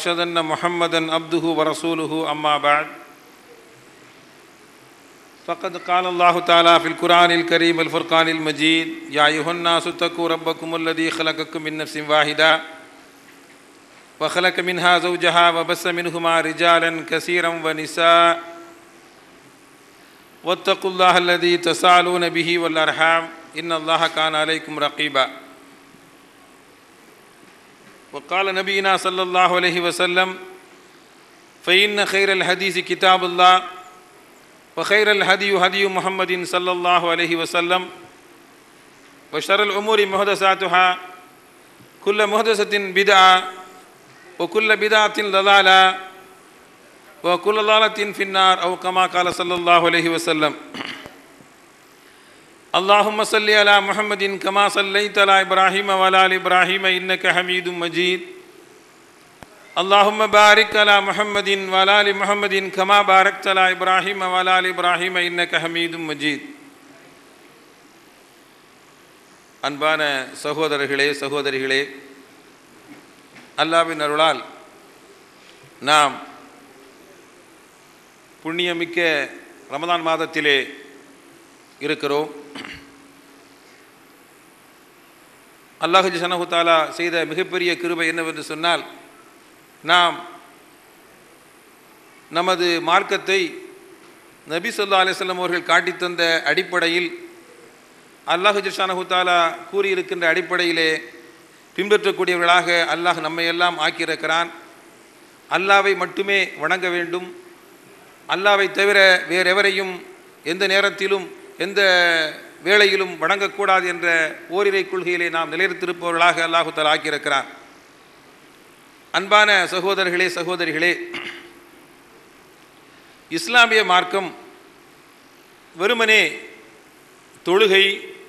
أشهد أن محمدا عبده ورسوله أما بعد فقد قال الله تعالى في القرآن الكريم الفرقان المجيد يا أيها الناس اتقوا ربكم الذي خلقكم من نفس واحدة وخلق منها زوجها وبث منهما رجالا كثيرا ونساء واتقوا الله الذي تساءلون به والأرحام إن الله كان عليكم رقيبا وقال نبينا صلى الله عليه وسلم فإن خير الحديث كتاب الله وخير الهدي هدي محمد صلى الله عليه وسلم وشر الأمور محدثاتها كل محدثة بدعة وكل بدعة ضلالة وكل ضلالة في النار أو كما قال صلى الله عليه وسلم اللهم صل على محمد كما صليت على إبراهيم وعلى آل إبراهيم إنك حميد مجيد اللهم بارك على محمد وعلى آل محمد كما باركت على إبراهيم وعلى آل إبراهيم إنك حميد مجيد அன்பான சகோதரர்களே சகோதரிகளே அல்லாவின் அருளால் நாம் புண்ணியமிக்க ரமதான் மாதத்திலே இருக்கிறோம் அல்லாஹு ஜனஹு தாலா செய்த மிகப்பெரிய கிருபை என்னவென்று சொன்னால் நாம் நமது மார்க்கத்தை நபி சொல்லா அலிஸ்லாம் அவர்கள் காட்டித்தந்த அடிப்படையில் அல்லாஹு ஜஷானஹு தாலா கூறியிருக்கின்ற அடிப்படையிலே பின்பற்றக்கூடியவர்களாக அல்லாஹ் நம்மை எல்லாம் ஆக்கியிருக்கிறான் அல்லாவை மட்டுமே வணங்க வேண்டும் அல்லாவை தவிர வேறெவரையும் எந்த நேரத்திலும் எந்த வேளையிலும் வணங்கக்கூடாது என்ற ஓரிரை கொள்கையிலே நாம் நிலைத்திருப்பவர்களாக அல்லாஹு தாலா ஆக்கியிருக்கிறான் அன்பான சகோதரர்களே சகோதரிகளே இஸ்லாமிய மார்க்கம் வெறுமனே தொழுகை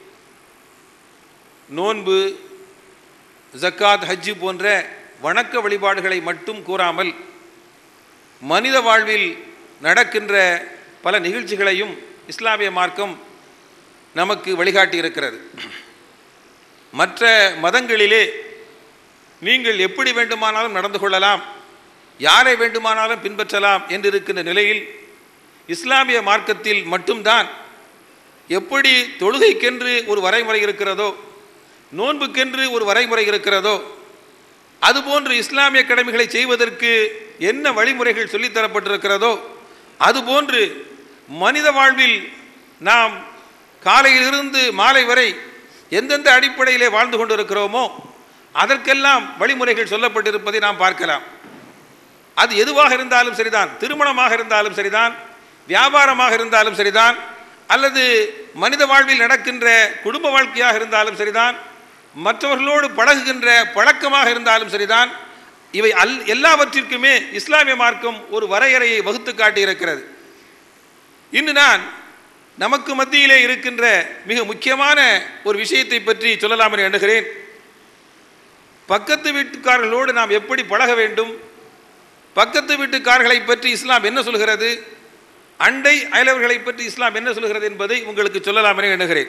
நோன்பு ஜக்காத் ஹஜ்ஜு போன்ற வணக்க வழிபாடுகளை மட்டும் கூறாமல் மனித வாழ்வில் நடக்கின்ற பல நிகழ்ச்சிகளையும் இஸ்லாமிய மார்க்கம் நமக்கு வழிகாட்டி இருக்கிறது மற்ற மதங்களிலே நீங்கள் எப்படி வேண்டுமானாலும் நடந்து கொள்ளலாம் யாரை வேண்டுமானாலும் பின்பற்றலாம் என்று இருக்கின்ற நிலையில் இஸ்லாமிய மார்க்கத்தில் மட்டும்தான் எப்படி தொழுகைக்கென்று ஒரு வரைமுறை இருக்கிறதோ நோன்புக்கென்று ஒரு வரைமுறை இருக்கிறதோ அதுபோன்று இஸ்லாமிய கடமைகளை செய்வதற்கு என்ன வழிமுறைகள் சொல்லித்தரப்பட்டிருக்கிறதோ அதுபோன்று மனித வாழ்வில் நாம் காலையிலிருந்து மாலை வரை எந்தெந்த அடிப்படையிலே வாழ்ந்து கொண்டிருக்கிறோமோ அதற்கெல்லாம் வழிமுறைகள் சொல்லப்பட்டிருப்பதை நாம் பார்க்கலாம் அது எதுவாக இருந்தாலும் சரிதான் திருமணமாக இருந்தாலும் சரிதான் வியாபாரமாக இருந்தாலும் சரிதான் அல்லது மனித வாழ்வில் நடக்கின்ற குடும்ப வாழ்க்கையாக இருந்தாலும் சரிதான் மற்றவர்களோடு பழகுகின்ற பழக்கமாக இருந்தாலும் சரிதான் இவை அல் எல்லாவற்றிற்குமே இஸ்லாமிய மார்க்கம் ஒரு வரையறையை வகுத்து காட்டியிருக்கிறது இன்று நான் நமக்கு மத்தியிலே இருக்கின்ற மிக முக்கியமான ஒரு விஷயத்தை பற்றி சொல்லலாம் என்று எண்ணுகிறேன் பக்கத்து வீட்டுக்காரர்களோடு நாம் எப்படி பழக வேண்டும் பக்கத்து வீட்டுக்காரர்களை பற்றி இஸ்லாம் என்ன சொல்கிறது அண்டை அயலவர்களை பற்றி இஸ்லாம் என்ன சொல்கிறது என்பதை உங்களுக்கு சொல்லலாம் என எண்ணுகிறேன்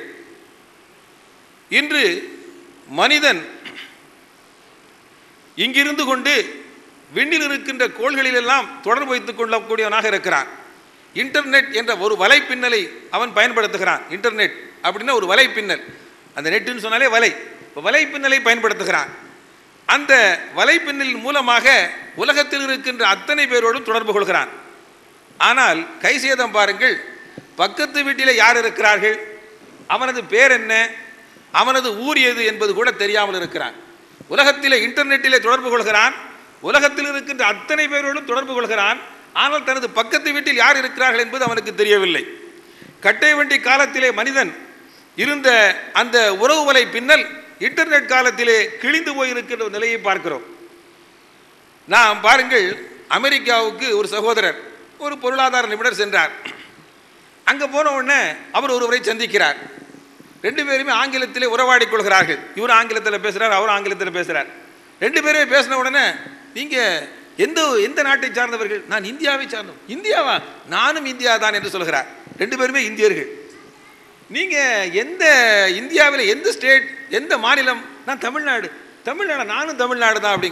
இன்று மனிதன் இங்கிருந்து கொண்டு விண்ணில் இருக்கின்ற கோள்களிலெல்லாம் தொடர்பு வைத்துக் கொள்ளக்கூடியவனாக இருக்கிறான் இன்டர்நெட் என்ற ஒரு வலைப்பின்னலை அவன் பயன்படுத்துகிறான் இன்டர்நெட் அப்படின்னா ஒரு வலைப்பின்னல் அந்த நெட்டுன்னு சொன்னாலே வலை இப்போ வலைப்பின்னலை பயன்படுத்துகிறான் அந்த வலைப்பின்னலின் மூலமாக உலகத்தில் இருக்கின்ற அத்தனை பேரோடும் தொடர்பு கொள்கிறான் ஆனால் கை சேதம் பாருங்கள் பக்கத்து வீட்டில் யார் இருக்கிறார்கள் அவனது பேர் என்ன அவனது ஊர் எது என்பது கூட தெரியாமல் இருக்கிறான் உலகத்திலே இன்டர்நெட்டிலே தொடர்பு கொள்கிறான் உலகத்தில் இருக்கின்ற அத்தனை பேரோடும் தொடர்பு கொள்கிறான் ஆனால் தனது பக்கத்து வீட்டில் யார் இருக்கிறார்கள் என்பது அவனுக்கு தெரியவில்லை கட்டை வண்டி காலத்திலே மனிதன் இருந்த அந்த உறவு வலை பின்னல் இன்டர்நெட் காலத்திலே கிழிந்து போயிருக்கின்ற நிலையை பார்க்கிறோம் நாம் பாருங்கள் அமெரிக்காவுக்கு ஒரு சகோதரர் ஒரு பொருளாதார நிபுணர் சென்றார் அங்கே போன உடனே அவர் ஒருவரை சந்திக்கிறார் ரெண்டு பேருமே ஆங்கிலத்திலே உறவாடி கொள்கிறார்கள் இவர் ஆங்கிலத்தில் பேசுகிறார் அவர் ஆங்கிலத்தில் பேசுகிறார் ரெண்டு பேருமே பேசின உடனே நீங்கள் எந்த எந்த நாட்டை சார்ந்தவர்கள் நான் இந்தியாவை சார்ந்தவன் இந்தியாவா நானும் இந்தியா தான் என்று சொல்கிறார் ரெண்டு பேருமே இந்தியர்கள் நீங்கள் எந்த இந்தியாவில் எந்த ஸ்டேட் எந்த மாநிலம் நான் தமிழ்நாடு தமிழ்நாடு நானும் தமிழ்நாடு தான் அப்படிங்கிறார்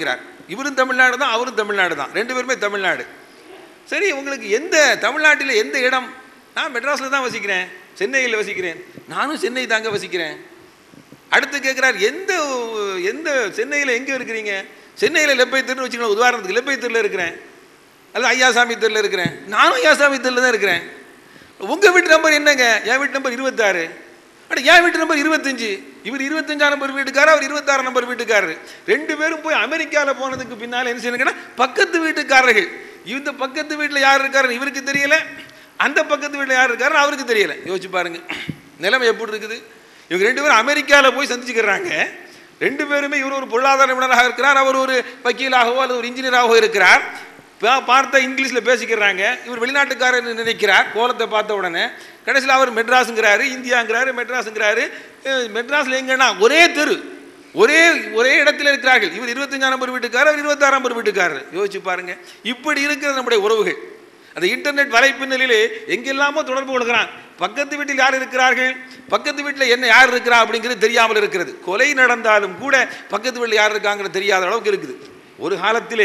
இவரும் தமிழ்நாடு தான் அவரும் தமிழ்நாடு தான் ரெண்டு பேருமே தமிழ்நாடு சரி உங்களுக்கு எந்த தமிழ்நாட்டில் எந்த இடம் நான் மெட்ராஸில் தான் வசிக்கிறேன் சென்னையில் வசிக்கிறேன் நானும் சென்னை தாங்க வசிக்கிறேன் அடுத்து கேட்குறார் எந்த எந்த சென்னையில் எங்கே இருக்கிறீங்க சென்னையில் லெப்பை தெருன்னு வச்சுக்கணும் உதாரணத்துக்கு லெப்பை தெருவில் இருக்கிறேன் அல்ல ஐயாசாமி தெருவில் இருக்கிறேன் நானும் ஐயாசாமி தெருவில் தான் இருக்கிறேன் உங்கள் வீட்டு நம்பர் என்னங்க என் வீட்டு நம்பர் இருபத்தாறு அட என் வீட்டு நம்பர் இருபத்தஞ்சு இவர் இருபத்தஞ்சாம் நம்பர் வீட்டுக்காரர் அவர் இருபத்தாறு நம்பர் வீட்டுக்காரர் ரெண்டு பேரும் போய் அமெரிக்காவில் போனதுக்கு பின்னால் என்ன செய்யணுங்கன்னா பக்கத்து வீட்டுக்காரர்கள் இந்த பக்கத்து வீட்டில் யார் இருக்காருன்னு இவருக்கு தெரியல அந்த பக்கத்து வீட்டில் யார் இருக்காருன்னு அவருக்கு தெரியல யோசிச்சு பாருங்க நிலைமை எப்படி இருக்குது இவங்க ரெண்டு பேரும் அமெரிக்காவில் போய் சந்திச்சுக்கிறாங்க ரெண்டு பேருமே இவர் ஒரு பொருளாதார நிபுணராக இருக்கிறார் அவர் ஒரு வக்கீலாகவோ அல்லது ஒரு இன்ஜினியராகவோ இருக்கிறார் பா- பார்த்தா இங்கிலீஷில் பேசிக்கிறாங்க இவர் வெளிநாட்டுக்காரர் நினைக்கிறார் கோலத்தை பார்த்த உடனே கடைசியில் அவர் மெட்ராஸுங்கிறாரு இந்தியாங்கிறாரு மெட்ராஸுங்கிறாரு அஹ் மெட்ராஸில் எங்கன்னா ஒரே தெரு ஒரே ஒரே இடத்துல இருக்கிறார்கள் இவர் இருபத்தஞ்சாம் நம்பர் வீட்டுக்காரர் அவர் இருபத்தாறாம் நம்பர் வீட்டுக்காரர் யோசிச்சு பாருங்க இப்படி இருக்கிற நம்முடைய உறவுகள் அந்த இன்டர்நெட் வலைப்பின்னலிலே எங்கெல்லாமோ தொடர்பு கொள்கிறான் பக்கத்து வீட்டில் யார் இருக்கிறார்கள் பக்கத்து வீட்டில் என்ன யார் இருக்கிறா அப்படிங்கிறது தெரியாமல் இருக்கிறது கொலை நடந்தாலும் கூட பக்கத்து வீட்டில் யார் இருக்காங்கிறது தெரியாத அளவுக்கு இருக்குது ஒரு காலத்திலே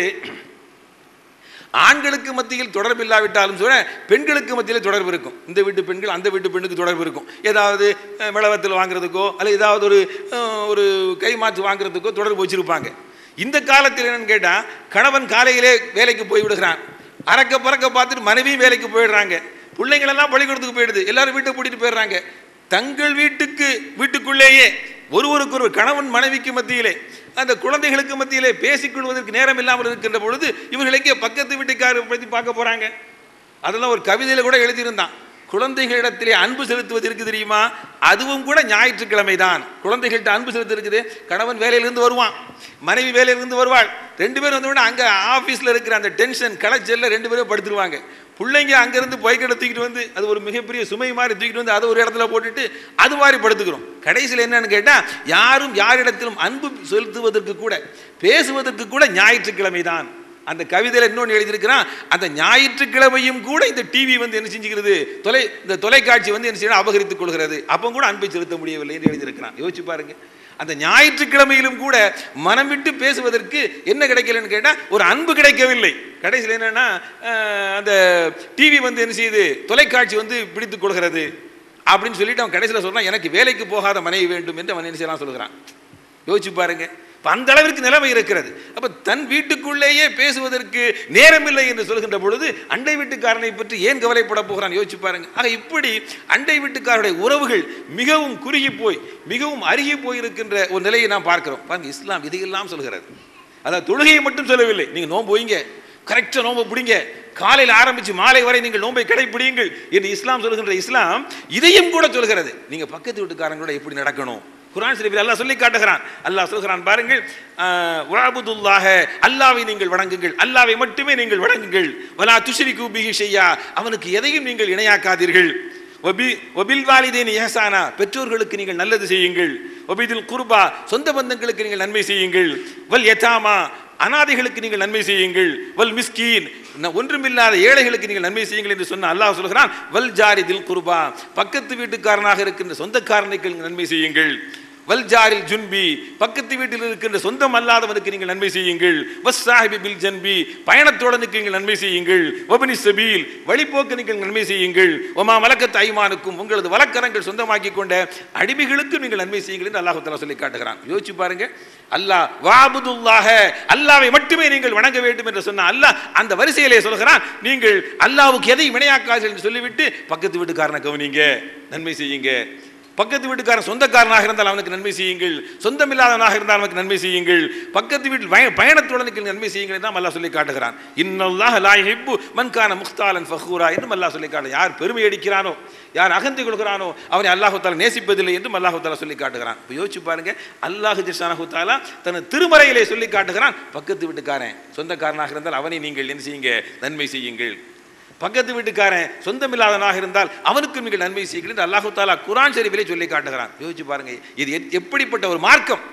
ஆண்களுக்கு மத்தியில் தொடர்பு இல்லாவிட்டாலும் கூட பெண்களுக்கு மத்தியில் தொடர்பு இருக்கும் இந்த வீட்டு பெண்கள் அந்த வீட்டு பெண்ணுக்கு தொடர்பு இருக்கும் ஏதாவது அஹ், மிளவத்தில் வாங்குறதுக்கோ அல்லது ஏதாவது ஒரு அஹ், ஒரு கை மாற்று வாங்குறதுக்கோ தொடர்பு வச்சிருப்பாங்க இந்த காலத்தில் என்னன்னு கேட்டால் கணவன் காலையிலே வேலைக்கு போய் விடுகிறான் அறக்க பறக்க பார்த்துட்டு மனைவியும் வேலைக்கு போயிடுறாங்க பிள்ளைங்களெல்லாம் பள்ளிக்கூடத்துக்கு போயிடுது எல்லாரும் வீட்டை கூட்டிட்டு போயிடுறாங்க தங்கள் வீட்டுக்கு வீட்டுக்குள்ளேயே ஒருவருக்கு ஒரு கணவன் மனைவிக்கு மத்தியிலே அந்த குழந்தைகளுக்கு மத்தியிலே பேசிக்கொள்வதற்கு நேரம் இல்லாமல் இருக்கின்ற பொழுது இவர்களுக்கே பக்கத்து வீட்டுக்காரர் பற்றி பார்க்க போறாங்க அதெல்லாம் ஒரு கவிதையில கூட எழுதியிருந்தான் குழந்தைகளிடத்திலே அன்பு செலுத்துவது இருக்கு தெரியுமா அதுவும் கூட ஞாயிற்றுக்கிழமை தான் குழந்தைகள்கிட்ட அன்பு செலுத்து இருக்குது கணவன் வேலையிலிருந்து வருவான் மனைவி வேலையிலிருந்து வருவாள் ரெண்டு பேரும் வந்து அங்கே ஆஃபீஸில் இருக்கிற அந்த டென்ஷன் களைச்சல்ல ரெண்டு பேரும் படுத்துருவாங்க பிள்ளைங்க அங்கேருந்து பைக்கடை தூக்கிட்டு வந்து அது ஒரு மிகப்பெரிய சுமை மாதிரி தூக்கிட்டு வந்து அதை ஒரு இடத்துல போட்டுட்டு அது மாதிரி படுத்துக்கிறோம் கடைசியில் என்னன்னு கேட்டால் யாரும் யாரிடத்திலும் அன்பு செலுத்துவதற்கு கூட பேசுவதற்கு கூட ஞாயிற்றுக்கிழமை தான் அந்த கவிதையில் இன்னொன்று எழுதியிருக்கிறான் அந்த ஞாயிற்றுக்கிழமையும் கூட இந்த டிவி வந்து என்ன செஞ்சுக்கிறது தொலை இந்த தொலைக்காட்சி வந்து என்ன செய்யணும் அபகரித்துக் கொள்கிறது அப்போ கூட அன்பை செலுத்த முடியவில்லை என்று எழுதியிருக்கிறான் யோசிச்சு பாருங்க அந்த ஞாயிற்றுக்கிழமையிலும் கூட மனம் விட்டு பேசுவதற்கு என்ன கிடைக்கலன்னு கேட்டால் ஒரு அன்பு கிடைக்கவில்லை கடைசியில் என்னன்னா அஹ், அந்த டிவி வந்து என்ன செய்யுது தொலைக்காட்சி வந்து பிடித்துக் கொள்கிறது அப்படின்னு சொல்லிட்டு அவன் கடைசியில் சொல்றான் எனக்கு வேலைக்கு போகாத மனைவி வேண்டும் என்று அவன் என்ன செய்யலாம் சொல்கிறான் யோசிச்சு பாருங்க இப்ப அந்த அளவிற்கு நிலைமை இருக்கிறது அப்ப தன் வீட்டுக்குள்ளேயே பேசுவதற்கு நேரமில்லை என்று சொல்கின்ற பொழுது அண்டை வீட்டுக்காரனை பற்றி ஏன் கவலைப்பட போகிறான் யோசிச்சு பாருங்க ஆக இப்படி அண்டை வீட்டுக்காரருடைய உறவுகள் மிகவும் குறுகி போய் மிகவும் அருகி போயிருக்கின்ற ஒரு நிலையை நாம் பார்க்கிறோம் பாருங்க இஸ்லாம் இதையெல்லாம் சொல்கிறது அதாவது தொழுகையை மட்டும் சொல்லவில்லை நீங்க நோன்பு வைங்க கரெக்டாக நோன்பு பிடிங்க காலையில் ஆரம்பிச்சு மாலை வரை நீங்கள் நோன்பை கடைப்பிடியுங்கள் என்று இஸ்லாம் சொல்கின்ற இஸ்லாம் இதையும் கூட சொல்கிறது நீங்க பக்கத்து வீட்டுக்காரங்களோட எப்படி நடக்கணும் குர்ஆன் ஷரீஃபில் அல்லாஹ் சொல்லி காட்டுகிறான் அல்லாஹ் சொல்கிறான் பாருங்கள் வஅபுதுல்லாஹ அல்லாஹ்வை நீங்கள் வணங்குங்கள் அல்லாஹ்வை மட்டுமே நீங்கள் வணங்குங்கள் வலா துஷ்ரிகு பிஹி ஷையா அவனுக்கு எதையும் நீங்கள் இணையாக்காதீர்கள் ஒபி ஒபில் வாலிதேன் ஏசானா பெற்றோர்களுக்கு நீங்கள் நல்லது செய்யுங்கள் ஒபிதில் குர்பா சொந்த பந்தங்களுக்கு நீங்கள் நன்மை செய்யுங்கள் வல் யதாமா அனாதைகளுக்கு நீங்கள் நன்மை செய்யுங்கள் வல் மிஸ்கீன் ந- ஒன்றுமில்லாத ஏழைகளுக்கு நீங்கள் நன்மை செய்யுங்கள் என்று சொன்ன அல்லாஹ் சொல்கிறான் வல் ஜாரி தில் குர்பா பக்கத்து வீட்டுக்காரனாக இருக்கின்ற சொந்தக்காரனுக்கு நீங்கள் நன்மை செய்யுங்கள் வல் ஜாரில் ஜுன்பி பக்கத்து வீட்டில் இருக்கின்ற சொந்தம் அல்லாதவனுக்கு நீங்கள் நன்மை செய்யுங்கள் வஸ் சாஹிபி பில் ஜன்பி பயணத்தோடனுக்கு நீங்கள் நன்மை செய்யுங்கள் ஒபனி சபீல் வழிபோக்கு நீங்கள் நன்மை செய்யுங்கள் ஒமா மலக்கத் ஐமானுக்கும் உங்களது வழக்கரங்கள் சொந்தமாக்கி கொண்ட அடிமைகளுக்கும் நீங்கள் நன்மை செய்யுங்கள் என்று அல்லாஹ் தஆலா சொல்லி காட்டுகிறான் யோசிச்சு பாருங்க அல்லாஹ் வாபுதுல்லாஹ அல்லாஹ்வை மட்டுமே நீங்கள் வணங்க வேண்டும் என்று சொன்ன அல்லாஹ் அந்த வரிசையிலே சொல்கிறான் நீங்கள் அல்லாஹ்வுக்கு எதை வினையாக்காதீர்கள் என்று சொல்லிவிட்டு பக்கத்து வீட்டுக்காரனை கவனிங்க நன்மை செய்யுங்க பக்கத்து வீட்டுக்காரன் சொந்தக்காரனாக இருந்தால் அவனுக்கு நன்மை செய்யுங்கள் சொந்தமில்லாதவனாக இருந்தால் அவனுக்கு நன்மை செய்யுங்கள் பக்கத்து வீட்டில் பய பயணத்துடனுக்கு நன்மை செய்யுங்கள் என்று அல்லாஹ் சொல்லி காட்டுகிறான் இன்னல்லாஹ் லா யுஹிப்பு மன் கான முக்தாலன் ஃபஹூரா என்றும் அல்லாஹ் சொல்லி காட்டு யார் பெருமை அடிக்கிறானோ யார் அகந்தை கொள்கிறானோ அவனை அல்லாஹு தாலா நேசிப்பதில்லை என்றும் அல்லாஹு தாலா சொல்லி காட்டுகிறான் இப்போ யோசிச்சு பாருங்க அல்லாஹு ஜிஷானஹு தாலா தன் திருமறையிலே சொல்லி காட்டுகிறான் பக்கத்து வீட்டுக்காரன் சொந்தக்காரனாக இருந்தால் அவனை நீங்கள் என்ன செய்யுங்க நன்மை செய்யுங்கள் பக்கத்து வீட்டுக்காரன் சொந்தமில்லாதவனாக இருந்தால் அவனுக்கு நீங்கள் நன்மை செய்யுங்கள் என்று அல்லாஹு தாலா குரான் ஷரீஃபிலே சொல்லி காட்டுகிறான் யோசிச்சு பாருங்க இது எத்- எப்படிப்பட்ட ஒரு மார்க்கம்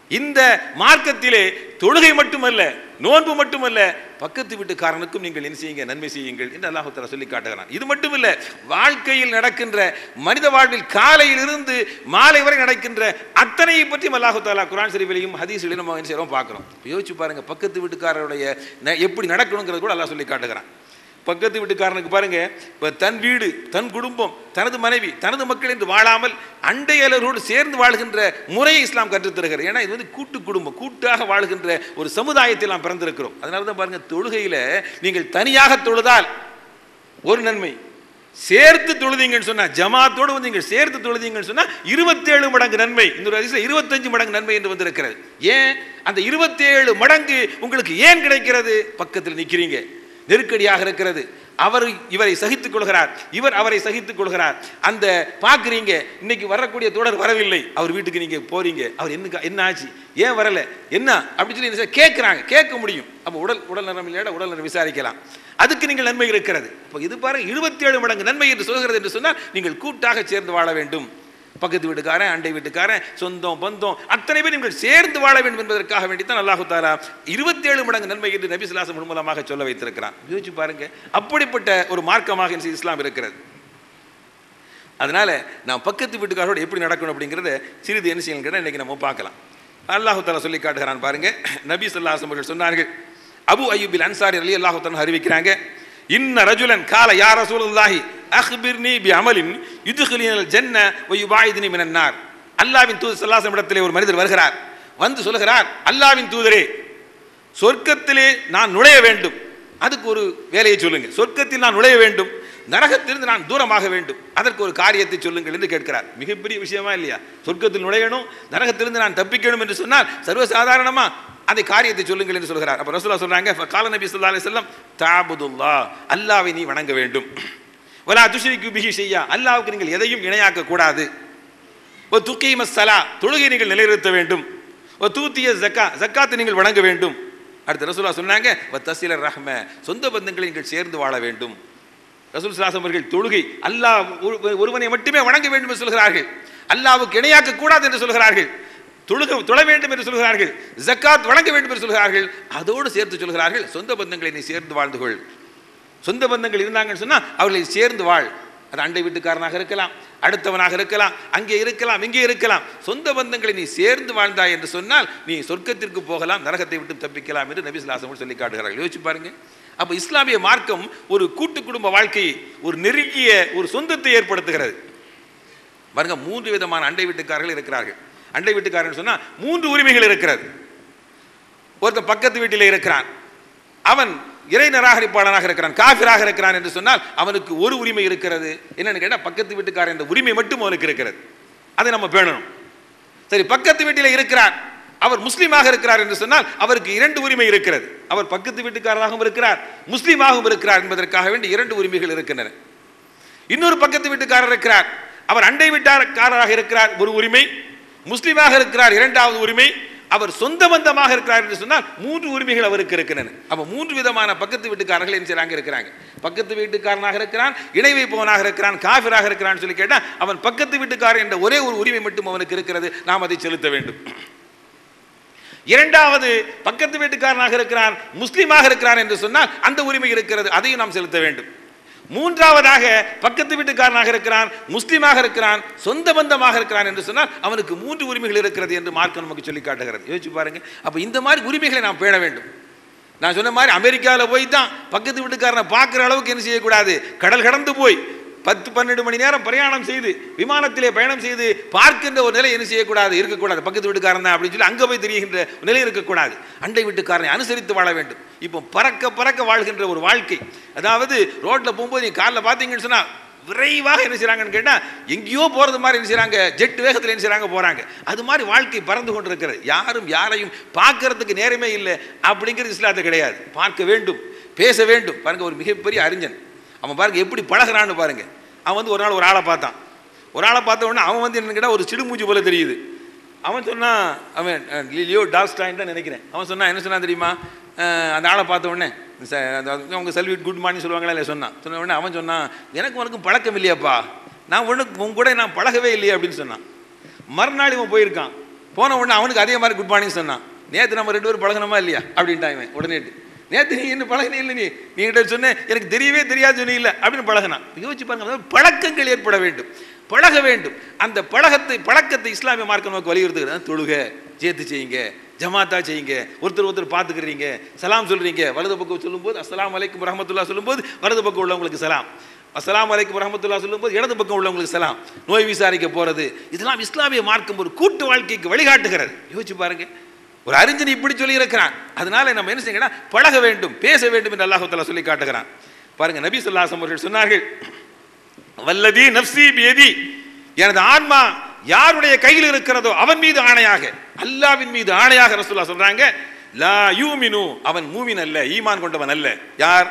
இந்த மார்க்கத்திலே தொழுகை மட்டுமல்ல நோன்பு மட்டுமல்ல பக்கத்து வீட்டுக்காரனுக்கும் நீங்கள் என்ன செய்யுங்க நன்மை செய்யுங்கள் என்று அல்லாஹு தஆலா சொல்லி காட்டுகிறான் இது மட்டுமல்ல வாழ்க்கையில் நடக்கின்ற மனித வாழ்வில் காலையில் இருந்து மாலை வரை நடக்கின்ற அத்தனையை பற்றியும் அல்லாஹு தாலா குரான் ஷரீஃபிலையும் ஹதீஸ்லையும் நம்ம என்ன செய்கிறோம் பார்க்குறோம் யோசிச்சு பாருங்க பக்கத்து வீட்டுக்காரருடைய ந- எப்படி நடக்கணுங்கிறது கூட அல்லாஹ் சொல்லி காட்டுகிறான் பக்கத்து வீட்டுக்காரனுக்கு பாருங்க இப்போ தன் வீடு தன் குடும்பம் தனது மனைவி தனது மக்கள் என்று வாழாமல் அண்டையலரோடு சேர்ந்து வாழ்கின்ற முறையை இஸ்லாம் கற்றுத் தருகிறது ஏன்னா இது வந்து கூட்டு குடும்பம் கூட்டாக வாழ்கின்ற ஒரு சமுதாயத்தில் நாம் பிறந்திருக்கிறோம் அதனால தான் பாருங்க தொழுகையில் நீங்கள் தனியாக தொழுதால் ஒரு நன்மை சேர்த்து தொழுதீங்கன்னு சொன்னா ஜமாத்தோடு வந்து நீங்கள் சேர்த்து தொழுதீங்கன்னு சொன்னா இருபத்தேழு மடங்கு நன்மை இந்த ஒரு அதிசயம் இருபத்தஞ்சு மடங்கு நன்மை என்று வந்திருக்கிறது ஏன் அந்த இருபத்தேழு மடங்கு உங்களுக்கு ஏன் கிடைக்கிறது பக்கத்தில் நிற்கிறீங்க நெருக்கடியாக இருக்கிறது அவர் இவரை சகித்துக் கொள்கிறார் இவர் அவரை சகித்துக் கொள்கிறார் அந்த பார்க்குறீங்க இன்னைக்கு வரக்கூடிய தொடர் வரவில்லை அவர் வீட்டுக்கு நீங்க போறீங்க அவர் என்ன என்ன ஆச்சு ஏன் வரல என்ன அப்படி சொல்லி என்ன செய்ய- கேட்குறாங்க கேட்க முடியும் அப்போ உடல் உடல் நலம் இல்லையா உடல் நலம் விசாரிக்கலாம் அதுக்கு நீங்கள் நன்மை இருக்கிறது இப்போ இது பாருங்க இருபத்தி ஏழு மடங்கு நன்மை என்று சொல்கிறது என்று சொன்னால் நீங்கள் கூட்டாக சேர்ந்து வாழ வேண்டும் பக்கத்து வீட்டுக்காரன் அண்டை வீட்டுக்காரன் சொந்தம் பந்தம் அத்தனை பேர் நீங்கள் சேர்ந்து வாழ வேண்டும் என்பதற்காக வேண்டி தான் அல்லாஹு தாலா இருபத்தி ஏழு மடங்கு நன்மை என்று நபி சுல்லாசம் மூலமாக சொல்ல வைத்திருக்கிறான் யோசிச்சு பாருங்க அப்படிப்பட்ட ஒரு மார்க்கமாக இந்த இஸ்லாம் இருக்கிறது அதனால நான் பக்கத்து வீட்டுக்காரோட எப்படி நடக்கணும் அப்படிங்கிறத சிறிது என்ன செய்யணும் கேட்டால் இன்னைக்கு நம்ம பார்க்கலாம் அல்லாஹு தாலா சொல்லி காட்டுகிறான் பாருங்க நபி சொல்லாசம் அவர்கள் சொன்னார்கள் அபு அய்யூபில் அன்சாரி அலி அல்லாஹு தாலா அறிவிக்கிறாங்க இன்ன ரஜுலன் கால யா ரசூலுல்லாஹி அக்பிர்னி பி அமலின் யுதுகிலினல் ஜன்ன வ யுபாயிதுனி மினன் நார் அல்லாஹ்வின் தூதர் ஸல்லல்லாஹு இடத்திலே ஒரு மனிதர் வருகிறார் வந்து சொல்கிறார் அல்லாஹ்வின் தூதரே சொர்க்கத்திலே நான் நுழைய வேண்டும் அதுக்கு ஒரு வேலையை சொல்லுங்க சொர்க்கத்தில் நான் நுழைய வேண்டும் நரகத்திலிருந்து நான் தூரமாக வேண்டும் அதற்கு ஒரு காரியத்தை சொல்லுங்கள் என்று கேட்கிறார் மிகப்பெரிய விஷயமா இல்லையா சொர்க்கத்தில் நுழையணும் நரகத்திலிருந்து நான் தப்பிக்கணும் என்று சொன்னால் சர்வசாதாரணமா அந்த காரியத்தை சொல்லுங்கள் என்று சொல்கிறார் அப்ப ரசூலா சொல்றாங்க கால நபி ஸல்லல்லாஹு அலைஹி வஸல்லம் தாபுதுல்லா அல்லாஹ்வை நீ வணங்க வேண்டும் வலா துஷ்ரிக்கு பிஹி ஷையா அல்லாஹ்வுக்கு நீங்கள் எதையும் இணையாக்க கூடாது ஓ துக்கீம சலா தொழுகை நீங்கள் நிலைநிறுத்த வேண்டும் ஓ தூத்திய ஜக்கா ஜக்காத்தை நீங்கள் வணங்க வேண்டும் அடுத்த ரசூலா சொன்னாங்க வ தசீல ரஹ்ம சொந்த பந்தங்களை நீங்கள் சேர்ந்து வாழ வேண்டும் ரசூல் சலாசம் அவர்கள் தொழுகை அல்லாஹ் ஒரு- ஒருவனை மட்டுமே வணங்க வேண்டும் என்று சொல்கிறார்கள் அல்லாஹ்வுக்கு இணையாக்க கூடாது என்று சொல்கிறார்கள் தொழுக தொழ வேண்டும் என்று சொல்கிறார்கள் ஜக்காத் வணங்க வேண்டும் என்று சொல்கிறார்கள் அதோடு சேர்த்து சொல்கிறார்கள் சொந்த பந்தங்களை நீ சேர்ந்து வாழ்ந்து கொள் சொந்த பந்தங்கள் இருந்தாங்கன்னு சொன்னா அவர்களை சேர்ந்து வாழ் அது அண்டை வீட்டுக்காரனாக இருக்கலாம் அடுத்தவனாக இருக்கலாம் அங்கே இருக்கலாம் இங்கே இருக்கலாம் சொந்த பந்தங்களை நீ சேர்ந்து வாழ்ந்தாய் என்று சொன்னால் நீ சொர்க்கத்திற்கு போகலாம் நரகத்தை விட்டு தப்பிக்கலாம் என்று நபி ஸல்லல்லாஹு சொல்லி காட்டுகிறார்கள் யோசிச்சு பாருங்க அப்ப இஸ்லாமிய மார்க்கம் ஒரு கூட்டு குடும்ப வாழ்க்கையை ஒரு நெருங்கிய ஒரு சொந்தத்தை ஏற்படுத்துகிறது பாருங்க மூன்று விதமான அண்டை வீட்டுக்காரர்கள் இருக்கிறார்கள் அண்டை வீட்டுக்காரன் சொன்னா மூன்று உரிமைகள் இருக்கிறது ஒருத்தன் பக்கத்து வீட்டில் இருக்கிறான் அவன் இறை நிராகரிப்பாளனாக இருக்கிறான் காஃபிராக இருக்கிறான் என்று சொன்னால் அவனுக்கு ஒரு உரிமை இருக்கிறது என்னன்னு கேட்டால் பக்கத்து வீட்டுக்காரன் என்ற உரிமை மட்டும் அவனுக்கு இருக்கிறது அதை நம்ம பேணணும் சரி பக்கத்து வீட்டில் இருக்கிறார் அவர் முஸ்லீமாக இருக்கிறார் என்று சொன்னால் அவருக்கு இரண்டு உரிமை இருக்கிறது அவர் பக்கத்து வீட்டுக்காரராகவும் இருக்கிறார் முஸ்லீமாகவும் இருக்கிறார் என்பதற்காக வேண்டி இரண்டு உரிமைகள் இருக்கின்றன இன்னொரு பக்கத்து வீட்டுக்காரர் இருக்கிறார் அவர் அண்டை வீட்டாரக்காரராக இருக்கிறார் ஒரு உரிமை முஸ்லீமாக இருக்கிறார் இரண்டாவது உரிமை அவர் சொந்த பந்தமாக இருக்கிறார் என்று சொன்னால் மூன்று உரிமைகள் அவருக்கு இருக்கின்றன அப்ப மூன்று விதமான பக்கத்து வீட்டுக்காரர்கள் என்ன செய்றாங்க இருக்கிறாங்க பக்கத்து வீட்டுக்காரனாக இருக்கிறான் இணை வைப்பவனாக இருக்கிறான் காஃபிராக இருக்கிறான்னு சொல்லி கேட்டா அவன் பக்கத்து வீட்டுக்காரன் என்ற ஒரே ஒரு உரிமை மட்டும் அவனுக்கு இருக்கிறது நாம் அதை செலுத்த வேண்டும் இரண்டாவது பக்கத்து வீட்டுக்காரனாக இருக்கிறான் முஸ்லீமாக இருக்கிறான் என்று சொன்னால் அந்த உரிமை இருக்கிறது அதையும் நாம் செலுத்த வேண்டும் மூன்றாவதாக பக்கத்து வீட்டுக்காரனாக இருக்கிறான் முஸ்லீமாக இருக்கிறான் சொந்த பந்தமாக இருக்கிறான் என்று சொன்னால் அவனுக்கு மூன்று உரிமைகள் இருக்கிறது என்று மார்க்கம் நமக்கு சொல்லி காட்டுகிறது யோசிச்சு பாருங்க அப்ப இந்த மாதிரி உரிமைகளை நாம் பேண வேண்டும் நான் சொன்ன மாதிரி அமெரிக்காவில் போய் தான் பக்கத்து வீட்டுக்காரனை பார்க்குற அளவுக்கு என்ன செய்யக்கூடாது கடல் கடந்து போய் பத்து பன்னெண்டு மணி நேரம் பிரயாணம் செய்து விமானத்திலே பயணம் செய்து பார்க்கின்ற ஒரு நிலை என்ன செய்யக்கூடாது இருக்கக்கூடாது பக்கத்து வீட்டுக்காரன் தான் அப்படின்னு சொல்லி அங்கே போய் தெரிகின்ற நிலை இருக்கக்கூடாது அண்டை வீட்டுக்காரனை அனுசரித்து வாழ வேண்டும் இப்போ பறக்க பறக்க வாழ்கின்ற ஒரு வாழ்க்கை அதாவது ரோட்டில் போகும்போது நீ காலில் பார்த்தீங்கன்னு சொன்னால் விரைவாக என்ன செய்றாங்கன்னு கேட்டால் எங்கேயோ போகிறது மாதிரி என்ன செய்றாங்க ஜெட் வேகத்தில் என்ன செய்றாங்க போகிறாங்க அது மாதிரி வாழ்க்கை பறந்து கொண்டிருக்கிறது யாரும் யாரையும் பார்க்கறதுக்கு நேரமே இல்லை அப்படிங்கிறது இஸ்லாத்து கிடையாது பார்க்க வேண்டும் பேச வேண்டும் பாருங்க ஒரு மிகப்பெரிய அறிஞன் அவன் பாருங்க எப்படி பழகுறான்னு பாருங்க அவன் வந்து ஒரு நாள் ஒரு ஆளை பார்த்தான் ஒரு ஆளை பார்த்த உடனே அவன் வந்து என்ன கேட்டால் ஒரு சிடுமூஞ்சி போல தெரியுது அவன் சொன்னான் அவன் அஹ், லியோ டால்ஸ்டாயின் தான் நினைக்கிறேன் அவன் சொன்னான் என்ன சொன்னான் தெரியுமா அஹ், அந்த ஆளை பார்த்த உடனே ச- அதாவது அவங்க செல்விட் குட் மார்னிங் சொல்லுவாங்களா இல்லை சொன்னான் சொன்ன உடனே அவன் சொன்னான் எனக்கு உனக்கும் பழக்கம் இல்லையாப்பா நான் ஒன்று உன் கூட நான் பழகவே இல்லையே அப்படின்னு சொன்னான் மறுநாள் இவன் போயிருக்கான் போன உடனே அவனுக்கு அதே மாதிரி குட் மார்னிங் சொன்னான் நேற்று நம்ம ரெண்டு பேரும் பழகணுமா இல்லையா அப்படின்ட்டான் இவன் உடனே நேற்று நீ என்ன பழகினே இல்லை நீ நீ கிட்ட சொன்ன எனக்கு தெரியவே தெரியாது சொன்னீ இல்லை அப்படின்னு பழகினான் யோசிச்சு பாருங்க அதாவது பழக்கங்கள் ஏற்பட வேண்டும் பழக வேண்டும் அந்த பழக்கத்தை பழக்கத்தை இஸ்லாமிய மார்க்க நோக்கி வலியுறுத்துகிறது தொழுக சேர்த்து செய்யுங்க ஜமாத்தா செய்யுங்க ஒருத்தர் ஒருத்தர் பார்த்துக்கிறீங்க சலாம் சொல்றீங்க வலது பக்கம் சொல்லும்போது அஸ்ஸலாமு அலைக்கும் ரஹமத்துல்லா சொல்லும்போது வலது பக்கம் உள்ளவங்களுக்கு சலாம் அஸ்ஸலாமு அலைக்கும் ரஹமத்துல்லா சொல்லும்போது இடது பக்கம் உள்ளவங்களுக்கு சலாம் நோய் விசாரிக்க போறது இதெல்லாம் இஸ்லாமிய மார்க்கம் ஒரு கூட்டு வாழ்க்கைக்கு வழிகாட்டுகிறது யோசிச்சு பாருங்க ஒரு அறிஞன் இப்படி சொல்லி இருக்கிறான் அதனால நம்ம என்ன செய்யணும்னா பழக வேண்டும் பேச வேண்டும் என்று அல்லாஹ் தஆலா சொல்லி காட்டுகிறான் பாருங்க நபி ஸல்லல்லாஹு அவர்கள் சொன்னார்கள் வல்லதி நப்சி பியதி எனது ஆன்மா யாருடைய கையில் இருக்கிறதோ அவன் மீது ஆணையாக அல்லாவின் மீது ஆணையாக ரசூலுல்லாஹ் சொல்றாங்க லா யூமினு அவன் மூமின் அல்ல ஈமான் கொண்டவன் அல்ல யார்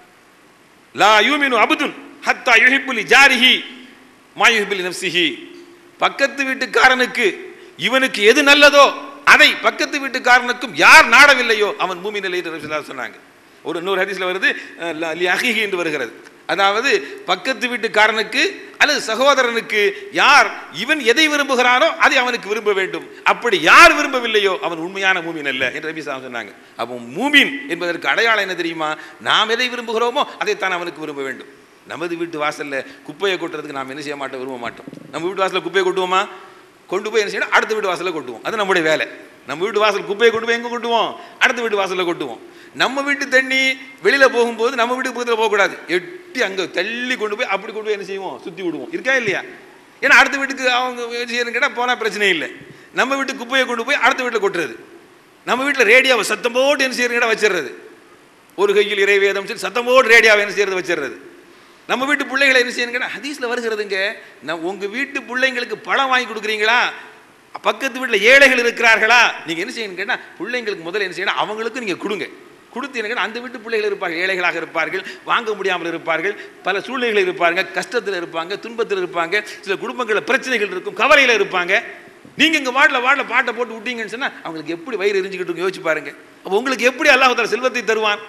லா யூமினு அபுதுன் ஹத்தா யுஹிப்புலி ஜாரிஹி மா யுஹிப்புலி நஃப்சிஹி பக்கத்து வீட்டுக்காரனுக்கு இவனுக்கு எது நல்லதோ அதை பக்கத்து வீட்டுக்காரனுக்கும் யார் நாடவில்லையோ அவன் மூமின் இல்லை என்று ரசூலுல்லாஹ் சொன்னாங்க ஒரு இன்னொரு ஹதீஸ்ல வருது அஹ், ல- லி அஹிஹி என்று வருகிறது அதாவது பக்கத்து வீட்டுக்காரனுக்கு அல்லது சகோதரனுக்கு யார் இவன் எதை விரும்புகிறானோ அதை அவனுக்கு விரும்ப வேண்டும் அப்படி யார் விரும்பவில்லையோ அவன் உண்மையான மூமின் அல்ல என்று நபி ஸல்லல்லாஹு சொன்னாங்க அப்போ மூமின் என்பதற்கு அடையாளம் என்ன தெரியுமா நாம் எதை விரும்புகிறோமோ அதைத்தான் அவனுக்கு விரும்ப வேண்டும் நமது வீட்டு வாசல்ல குப்பையை கொட்டுறதுக்கு நாம் என்ன செய்ய மாட்டோம் விரும்ப மாட்டோம் நம்ம வீட்டு வாசல்ல குப்பையை கொட்டுவோமா கொண்டு போய் என்ன செய்யணும் அடுத்த வீட்டு வாசல்ல கொட்டுவோம் அது நம்முடைய வேலை நம்ம வீட்டு வாசல் குப்பையை கொண்டு போய் எங்க கொட்டுவோம் அடுத்த வீட்டு வாசல்ல கொட்டுவோம் நம்ம வீட்டு தண்ணி வெளியில போகும்போது நம்ம வீட்டு பக்கத்தில் போகக்கூடாது எட்டி அங்க தள்ளி கொண்டு போய் அப்படி கொண்டு போய் என்ன செய்வோம் சுத்தி விடுவோம் இருக்கா இல்லையா ஏன்னா அடுத்த வீட்டுக்கு அவங்க செய்யணும் கேட்டால் போனால் பிரச்சனை இல்லை நம்ம வீட்டு குப்பையை கொண்டு போய் அடுத்த வீட்டில் கொட்டுறது நம்ம வீட்டில் ரேடியோவை சத்தம் போட்டு என்ன செய்யணும் கேட்டால் வச்சிடுறது ஒரு கையில் இறைவேதம் சொல்லி சத்தம் போட்டு ரேடியோவை என்ன செய்யறது வச்சிடுறது நம்ம வீட்டு பிள்ளைகளை என்ன செய்யணும் கேட்டால் ஹதீஸில் வருகிறதுங்க நான் உங்கள் வீட்டு பிள்ளைங்களுக்கு பழம் வாங்கி கொடுக்குறீங்களா பக்கத்து வீட்டில் ஏழைகள் இருக்கிறார்களா நீங்கள் என்ன செய்யணும் கேட்டால் பிள்ளைங்களுக்கு முதல்ல என்ன செய்யணும் அவங்களுக்கு நீங்கள் கொடுங்க கொடுத்து என்ன கேட்டா, அந்த வீட்டு பிள்ளைகள் இருப்பார்கள் ஏழைகளாக இருப்பார்கள் வாங்க முடியாமல் இருப்பார்கள் பல சூழ்நிலைகள் இருப்பாங்க கஷ்டத்தில் இருப்பாங்க துன்பத்தில் இருப்பாங்க சில குடும்பங்களில் பிரச்சனைகள் இருக்கும் கவலையில் இருப்பாங்க நீங்க இங்க வாடல வாடல பாட்டை போட்டு விட்டீங்கன்னு சொன்னா அவங்களுக்கு எப்படி வயிறு எரிஞ்சுக்கிட்டு இருக்கும் யோசிச்சு பாருங்க அப்போ உங்களுக்கு எப்படி அல்லாஹ் தஆலா செல்வத்தை தருவான்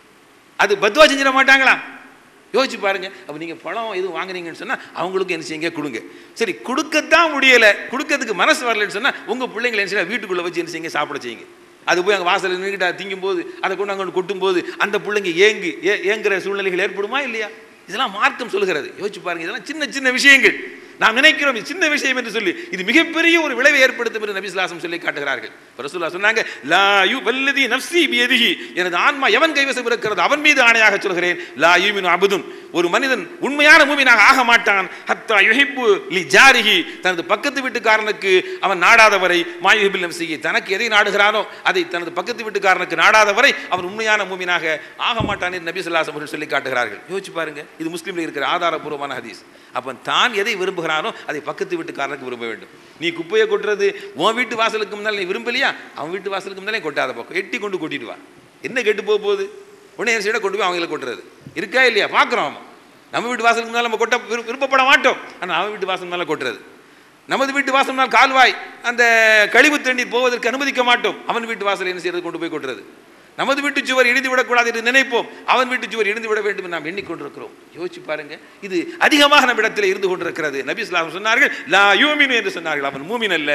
அது பத்வா செஞ்சிட மாட்டாங்களா யோசிச்சு பாருங்க அப்போ நீங்க பழம் எதுவும் வாங்குனீங்கன்னு சொன்னா அவங்களுக்கு என்ன செய்யுங்க கொடுங்க சரி கொடுக்கத்தான் முடியல கொடுக்கறதுக்கு மனசு வரலன்னு சொன்னா உங்க பிள்ளைங்களை என்ன செய்ய வீட்டுக்குள்ள வச்சு என்ன செய்யுங்க சாப்பிட செய்யுங்க அது போய் அங்கே வாசல் நின்றுக்கிட்டு திங்கும் போது அதை கொண்டு அங்கே கொட்டும் போது அந்த பிள்ளைங்க ஏங்கு ஏ ஏங்குற சூழ்நிலைகள் ஏற்படுமா இல்லையா இதெல்லாம் மார்க்கம் சொல்லுகிறது யோசிச்சு பாருங்க இதெல்லாம் சின்ன சின்ன விஷயங்கள் நாம் நினைக்கிறோம் இது சின்ன விஷயம் என்று சொல்லி இது மிகப்பெரிய ஒரு விளைவை ஏற்படுத்தும் என்று நபிஸ்லாசம் சொல்லி காட்டுகிறார்கள் ரசூல்லா சொன்னாங்க லா யு வல்லதி நஃப்சி பியதிஹி எனது ஆன்மா எவன் கைவசம் இருக்கிறது அவன் மீது ஆணையாக சொல்கிறேன் லா யூமினு அபுதுன் ஒரு மனிதன் உண்மையான மூமினாக ஆக மாட்டான் ஹத்தா யுஹிப்பு லி ஜாரிஹி தனது பக்கத்து வீட்டுக்காரனுக்கு அவன் நாடாதவரை மாயுஹிபில் நஃப்சிஹி தனக்கு எதை நாடுகிறானோ அதை தனது பக்கத்து வீட்டுக்காரனுக்கு நாடாதவரை அவன் உண்மையான மூமினாக ஆக மாட்டான் என்று நபி ஸல்லல்லாஹு அலைஹி வஸல்லம் சொல்லி காட்டுகிறார்கள் யோசிச்சு பாருங்க இது முஸ்லீம்ல இருக்கிற ஆதாரபூர்வமான ஹதீஸ் அப்போ தான் எதை விரும்புகிறானோ அதை பக்கத்து வீட்டுக்காரனுக்கு விரும்ப வேண்டும் நீ குப்பையை கொட்டுறது உன் வீட்டு வாசலுக்கு முன்னால் நீ விரும்பலையா அவன் வீட்டு வாசலுக்கு முன்னாலே கொட்டாத பக்கம் எட்டி கொண்டு கொட்டிட்டு வா என்ன கெட்டு போக போகுது உடனே என் சைடை கொண்டு போய் அவங்கள கொட்டுறது இருக்கா இல்லையா பார்க்குறோம் அவன் நம்ம வீட்டு வாசலுக்கு முன்னால் நம்ம கொட்ட விரு- விருப்பப்பட மாட்டோம் ஆனால் அவன் வீட்டு வாசல் மேலே கொட்டுறது நமது வீட்டு வாசல் மேல் கால்வாய் அந்த கழிவு தண்ணீர் போவதற்கு அனுமதிக்க மாட்டோம் அவன் வீட்டு வாசல் என்ன செய்யறது கொண்டு போய் கொட்டுறது நமது வீட்டு சுவர் இடிந்து விடக்கூடாது என்று நினைப்போம் அவன் வீட்டு சுவர் இடிந்து விட வேண்டும் என்று நாம் எண்ணிக்கொண்டிருக்கிறோம் யோசிச்சு பாருங்க இது அதிகமாக நம்மிடத்தில் இருந்து கொண்டிருக்கிறது நபி ஸல்லல்லாஹு சொன்னார்கள் லா யூமினு என்று சொன்னார்கள் அவன் மூமின் அல்ல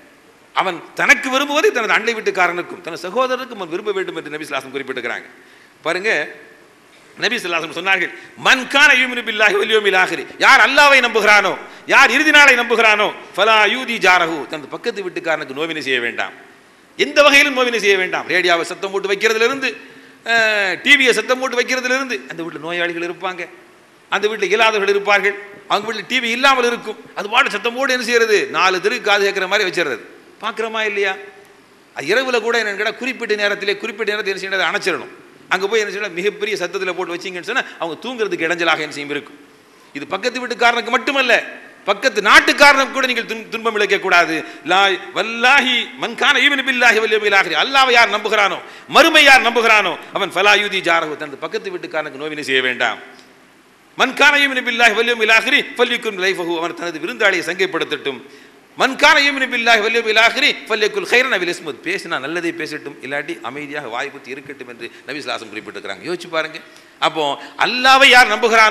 அவன் தனக்கு விரும்புவதை தனது அண்டை வீட்டுக்காரனுக்கும் தனது சகோதரனுக்கும் அவன் விரும்ப வேண்டும் என்று நபி ஸல்லல்லாஹு குறிப்பிட்டிருக்கிறாங்க பாருங்க நபி ஸல்லல்லாஹு சொன்னார்கள் மன் கான யூமினு பில்லாஹி வல் யௌமில் ஆகிர் யார் அல்லாஹ்வை நம்புகிறானோ யார் இறுதி நாளை நம்புகிறானோ ஃபலா யூதி ஜாரஹு தனது பக்கத்து வீட்டுக்காரனுக்கு நோவினை செய்ய வேண்டாம் எந்த வகையிலும் நோவினை செய்ய வேண்டாம் ரேடியோவை சத்தம் போட்டு வைக்கிறதுலேருந்து டிவியை சத்தம் போட்டு வைக்கிறதுலேருந்து அந்த வீட்டில் நோயாளிகள் இருப்பாங்க அந்த வீட்டில் இயலாதவர்கள் இருப்பார்கள் அவங்க வீட்டில் டிவி இல்லாமல் இருக்கும் அது பாட்டு சத்தம் போட்டு என்ன செய்யறது நாலு தெரு காது கேட்குற மாதிரி வச்சிடுறது பார்க்குறோமா இல்லையா அது இரவுல கூட என்னன்னு கேட்டால் குறிப்பிட்ட நேரத்திலே குறிப்பிட்ட நேரத்தில் என்ன செய்யணும் அதை அணைச்சிடணும் அங்கே போய் என்ன செய்யணும் மிகப்பெரிய சத்தத்தில் போட்டு வச்சிங்கன்னு சொன்னால் அவங்க தூங்குறதுக்கு இடைஞ்சலாக என்ன செய்யும் இருக்கும் இது பக்கத்து வீட்டுக்காரனுக்கு மட்டுமல்ல பக்கத்து நாட்டுக்காரனுக்கு கூட நீங்கள் துன் துன்பம் இழைக்க கூடாது லா வல்லாஹி மன்கான ஈவன் பில்லாஹி வல்லியமில் ஆகிரி அல்லாஹ் யார் நம்புகிறானோ மறுமை யார் நம்புகிறானோ அவன் ஃபலாயுதி ஜாரஹு தனது பக்கத்து வீட்டுக்காரனுக்கு நோவினை செய்ய வேண்டாம் மன்கான ஈவன் பில்லாஹி வல்லியமில் ஆகிரி ஃபல்லிக்கும் லைஃபஹு அவன் தனது விருந்தாளியை சங்கைப்படுத்தட்டும் மன்கான ஈவன் பில்லாஹி வல்லியமில் ஆகிரி ஃபல்லிக்குல் ஹைரன் அவில் இஸ்முத் பேசினா நல்லதே பேசட்டும் இல்லாட்டி அமைதியாக வாய் குத்தி இருக்கட்டும் என்று நபி ஸல்லல்லாஹு குறிப்பிட்டிருக்கிறாங்க யோசிச்சு பாருங்க அப்போ அல்லாவை யார் நம்புகிறானோ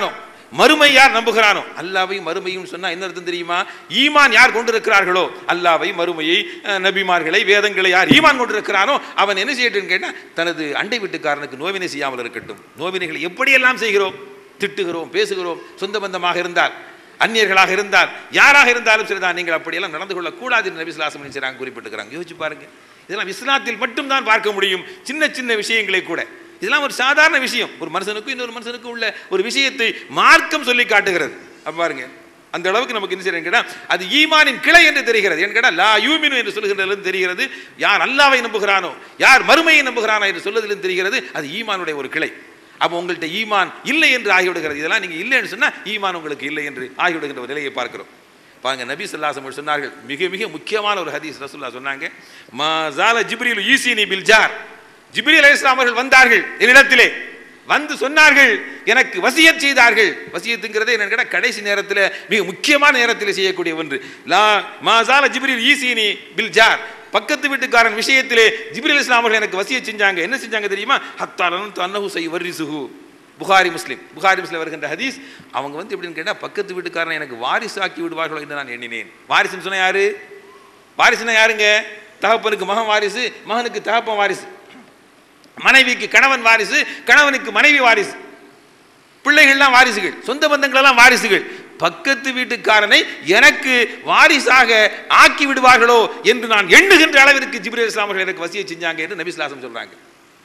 மறுமை யார் நம்புகிறானோ அல்லாவையும் மறுமையும் சொன்னா என்ன அர்த்தம் தெரியுமா ஈமான் யார் கொண்டிருக்கிறார்களோ அல்லாவை மறுமையை அஹ், நபிமார்களை வேதங்களை யார் ஈமான் கொண்டிருக்கிறானோ அவன் என்ன செய்யட்டும்னு கேட்டா தனது அண்டை வீட்டுக்காரனுக்கு நோவினை செய்யாமல் இருக்கட்டும் நோவினைகளை எப்படியெல்லாம் செய்கிறோம் திட்டுகிறோம் பேசுகிறோம் சொந்த பந்தமாக இருந்தால் அந்நியர்களாக இருந்தால் யாராக இருந்தாலும் சரிதான் நீங்கள் அப்படியெல்லாம் நடந்து கொள்ளக்கூடாது என்று நபிசுலாசம் நினைச்சாங்க குறிப்பிட்டுக்கிறாங்க யோசிச்சு பாருங்க இதெல்லாம் இஸ்லாத்தில் மட்டும்தான் பார்க்க முடியும் சின்ன சின்ன விஷயங்களை கூட இதெல்லாம் ஒரு சாதாரண விஷயம் ஒரு மனுஷனுக்கும் இன்னொரு மனுஷனுக்கும் உள்ள ஒரு விஷயத்தை மார்க்கம் சொல்லி காட்டுகிறது அப்ப பாருங்க அந்த அளவுக்கு நமக்கு என்ன செய்யறேன் கேட்டா அது ஈமானின் கிளை என்று தெரிகிறது ஏன்னு கேட்டா லா யூமினு என்று சொல்லுகிறதிலிருந்து தெரிகிறது யார் அல்லாவை நம்புகிறானோ யார் மறுமையை நம்புகிறானோ என்று சொல்லுவதிலிருந்து தெரிகிறது அது ஈமானுடைய ஒரு கிளை அப்போ உங்கள்கிட்ட ஈமான் இல்லை என்று ஆகிவிடுகிறது இதெல்லாம் நீங்கள் இல்லைன்னு சொன்னால் ஈமான் உங்களுக்கு இல்லை என்று ஆகிவிடுகின்ற ஒரு நிலையை பார்க்கிறோம் பாருங்க நபி சொல்லாசம் சொன்னார்கள் மிக மிக முக்கியமான ஒரு ஹதீஸ் ரசூல்லா சொன்னாங்க மா ஜால ஜிப்ரீல் ஈசினி பில்ஜார் ஜிப்ரீல் அலைஹிஸ்ஸலாம் அவர்கள் வந்தார்கள் என்னிடத்திலே வந்து சொன்னார்கள் எனக்கு வசியத் செய்தார்கள் வசியத்துங்கிறதே என்னன்னு கேட்டா கடைசி நேரத்தில் மிக முக்கியமான நேரத்தில் செய்யக்கூடிய ஒன்று லா மாசால ஜிப்ரீல் ஈசினி பில்ஜார் பக்கத்து வீட்டுக்காரன் விஷயத்திலே ஜிப்ரீல் இஸ்லாம் அவர்கள் எனக்கு வசியத் செஞ்சாங்க என்ன செஞ்சாங்க தெரியுமா ஹத்தாலன் தன்னஹு சை வர்ரிசுஹு புகாரி முஸ்லிம் புகாரி முஸ்லிம் வருகின்ற ஹதீஸ் அவங்க வந்து எப்படின்னு கேட்டால் பக்கத்து வீட்டுக்காரனை எனக்கு வாரிசாக்கி விடுவார்களோ என்று நான் எண்ணினேன் வாரிசுன்னு சொன்ன யாரு வாரிசுனா யாருங்க தகப்பனுக்கு மகன் வாரிசு மகனுக்கு தகப்பன் வாரிசு மனைவிக்கு கணவன் வாரிசு கணவனுக்கு மனைவி வாரிசு பிள்ளைகள்லாம் வாரிசுகள் சொந்த பந்தங்கள் எல்லாம் வாரிசுகள் பக்கத்து வீட்டுக்காரனை எனக்கு வாரிசாக ஆக்கி விடுவார்களோ என்று நான் எண்ணுகின்ற அளவிற்கு ஜிப்ரேல் இஸ்லாம் அவர்கள் எனக்கு வசியை செஞ்சாங்க என்று நபிஸ்லாசம் சொல்றாங்க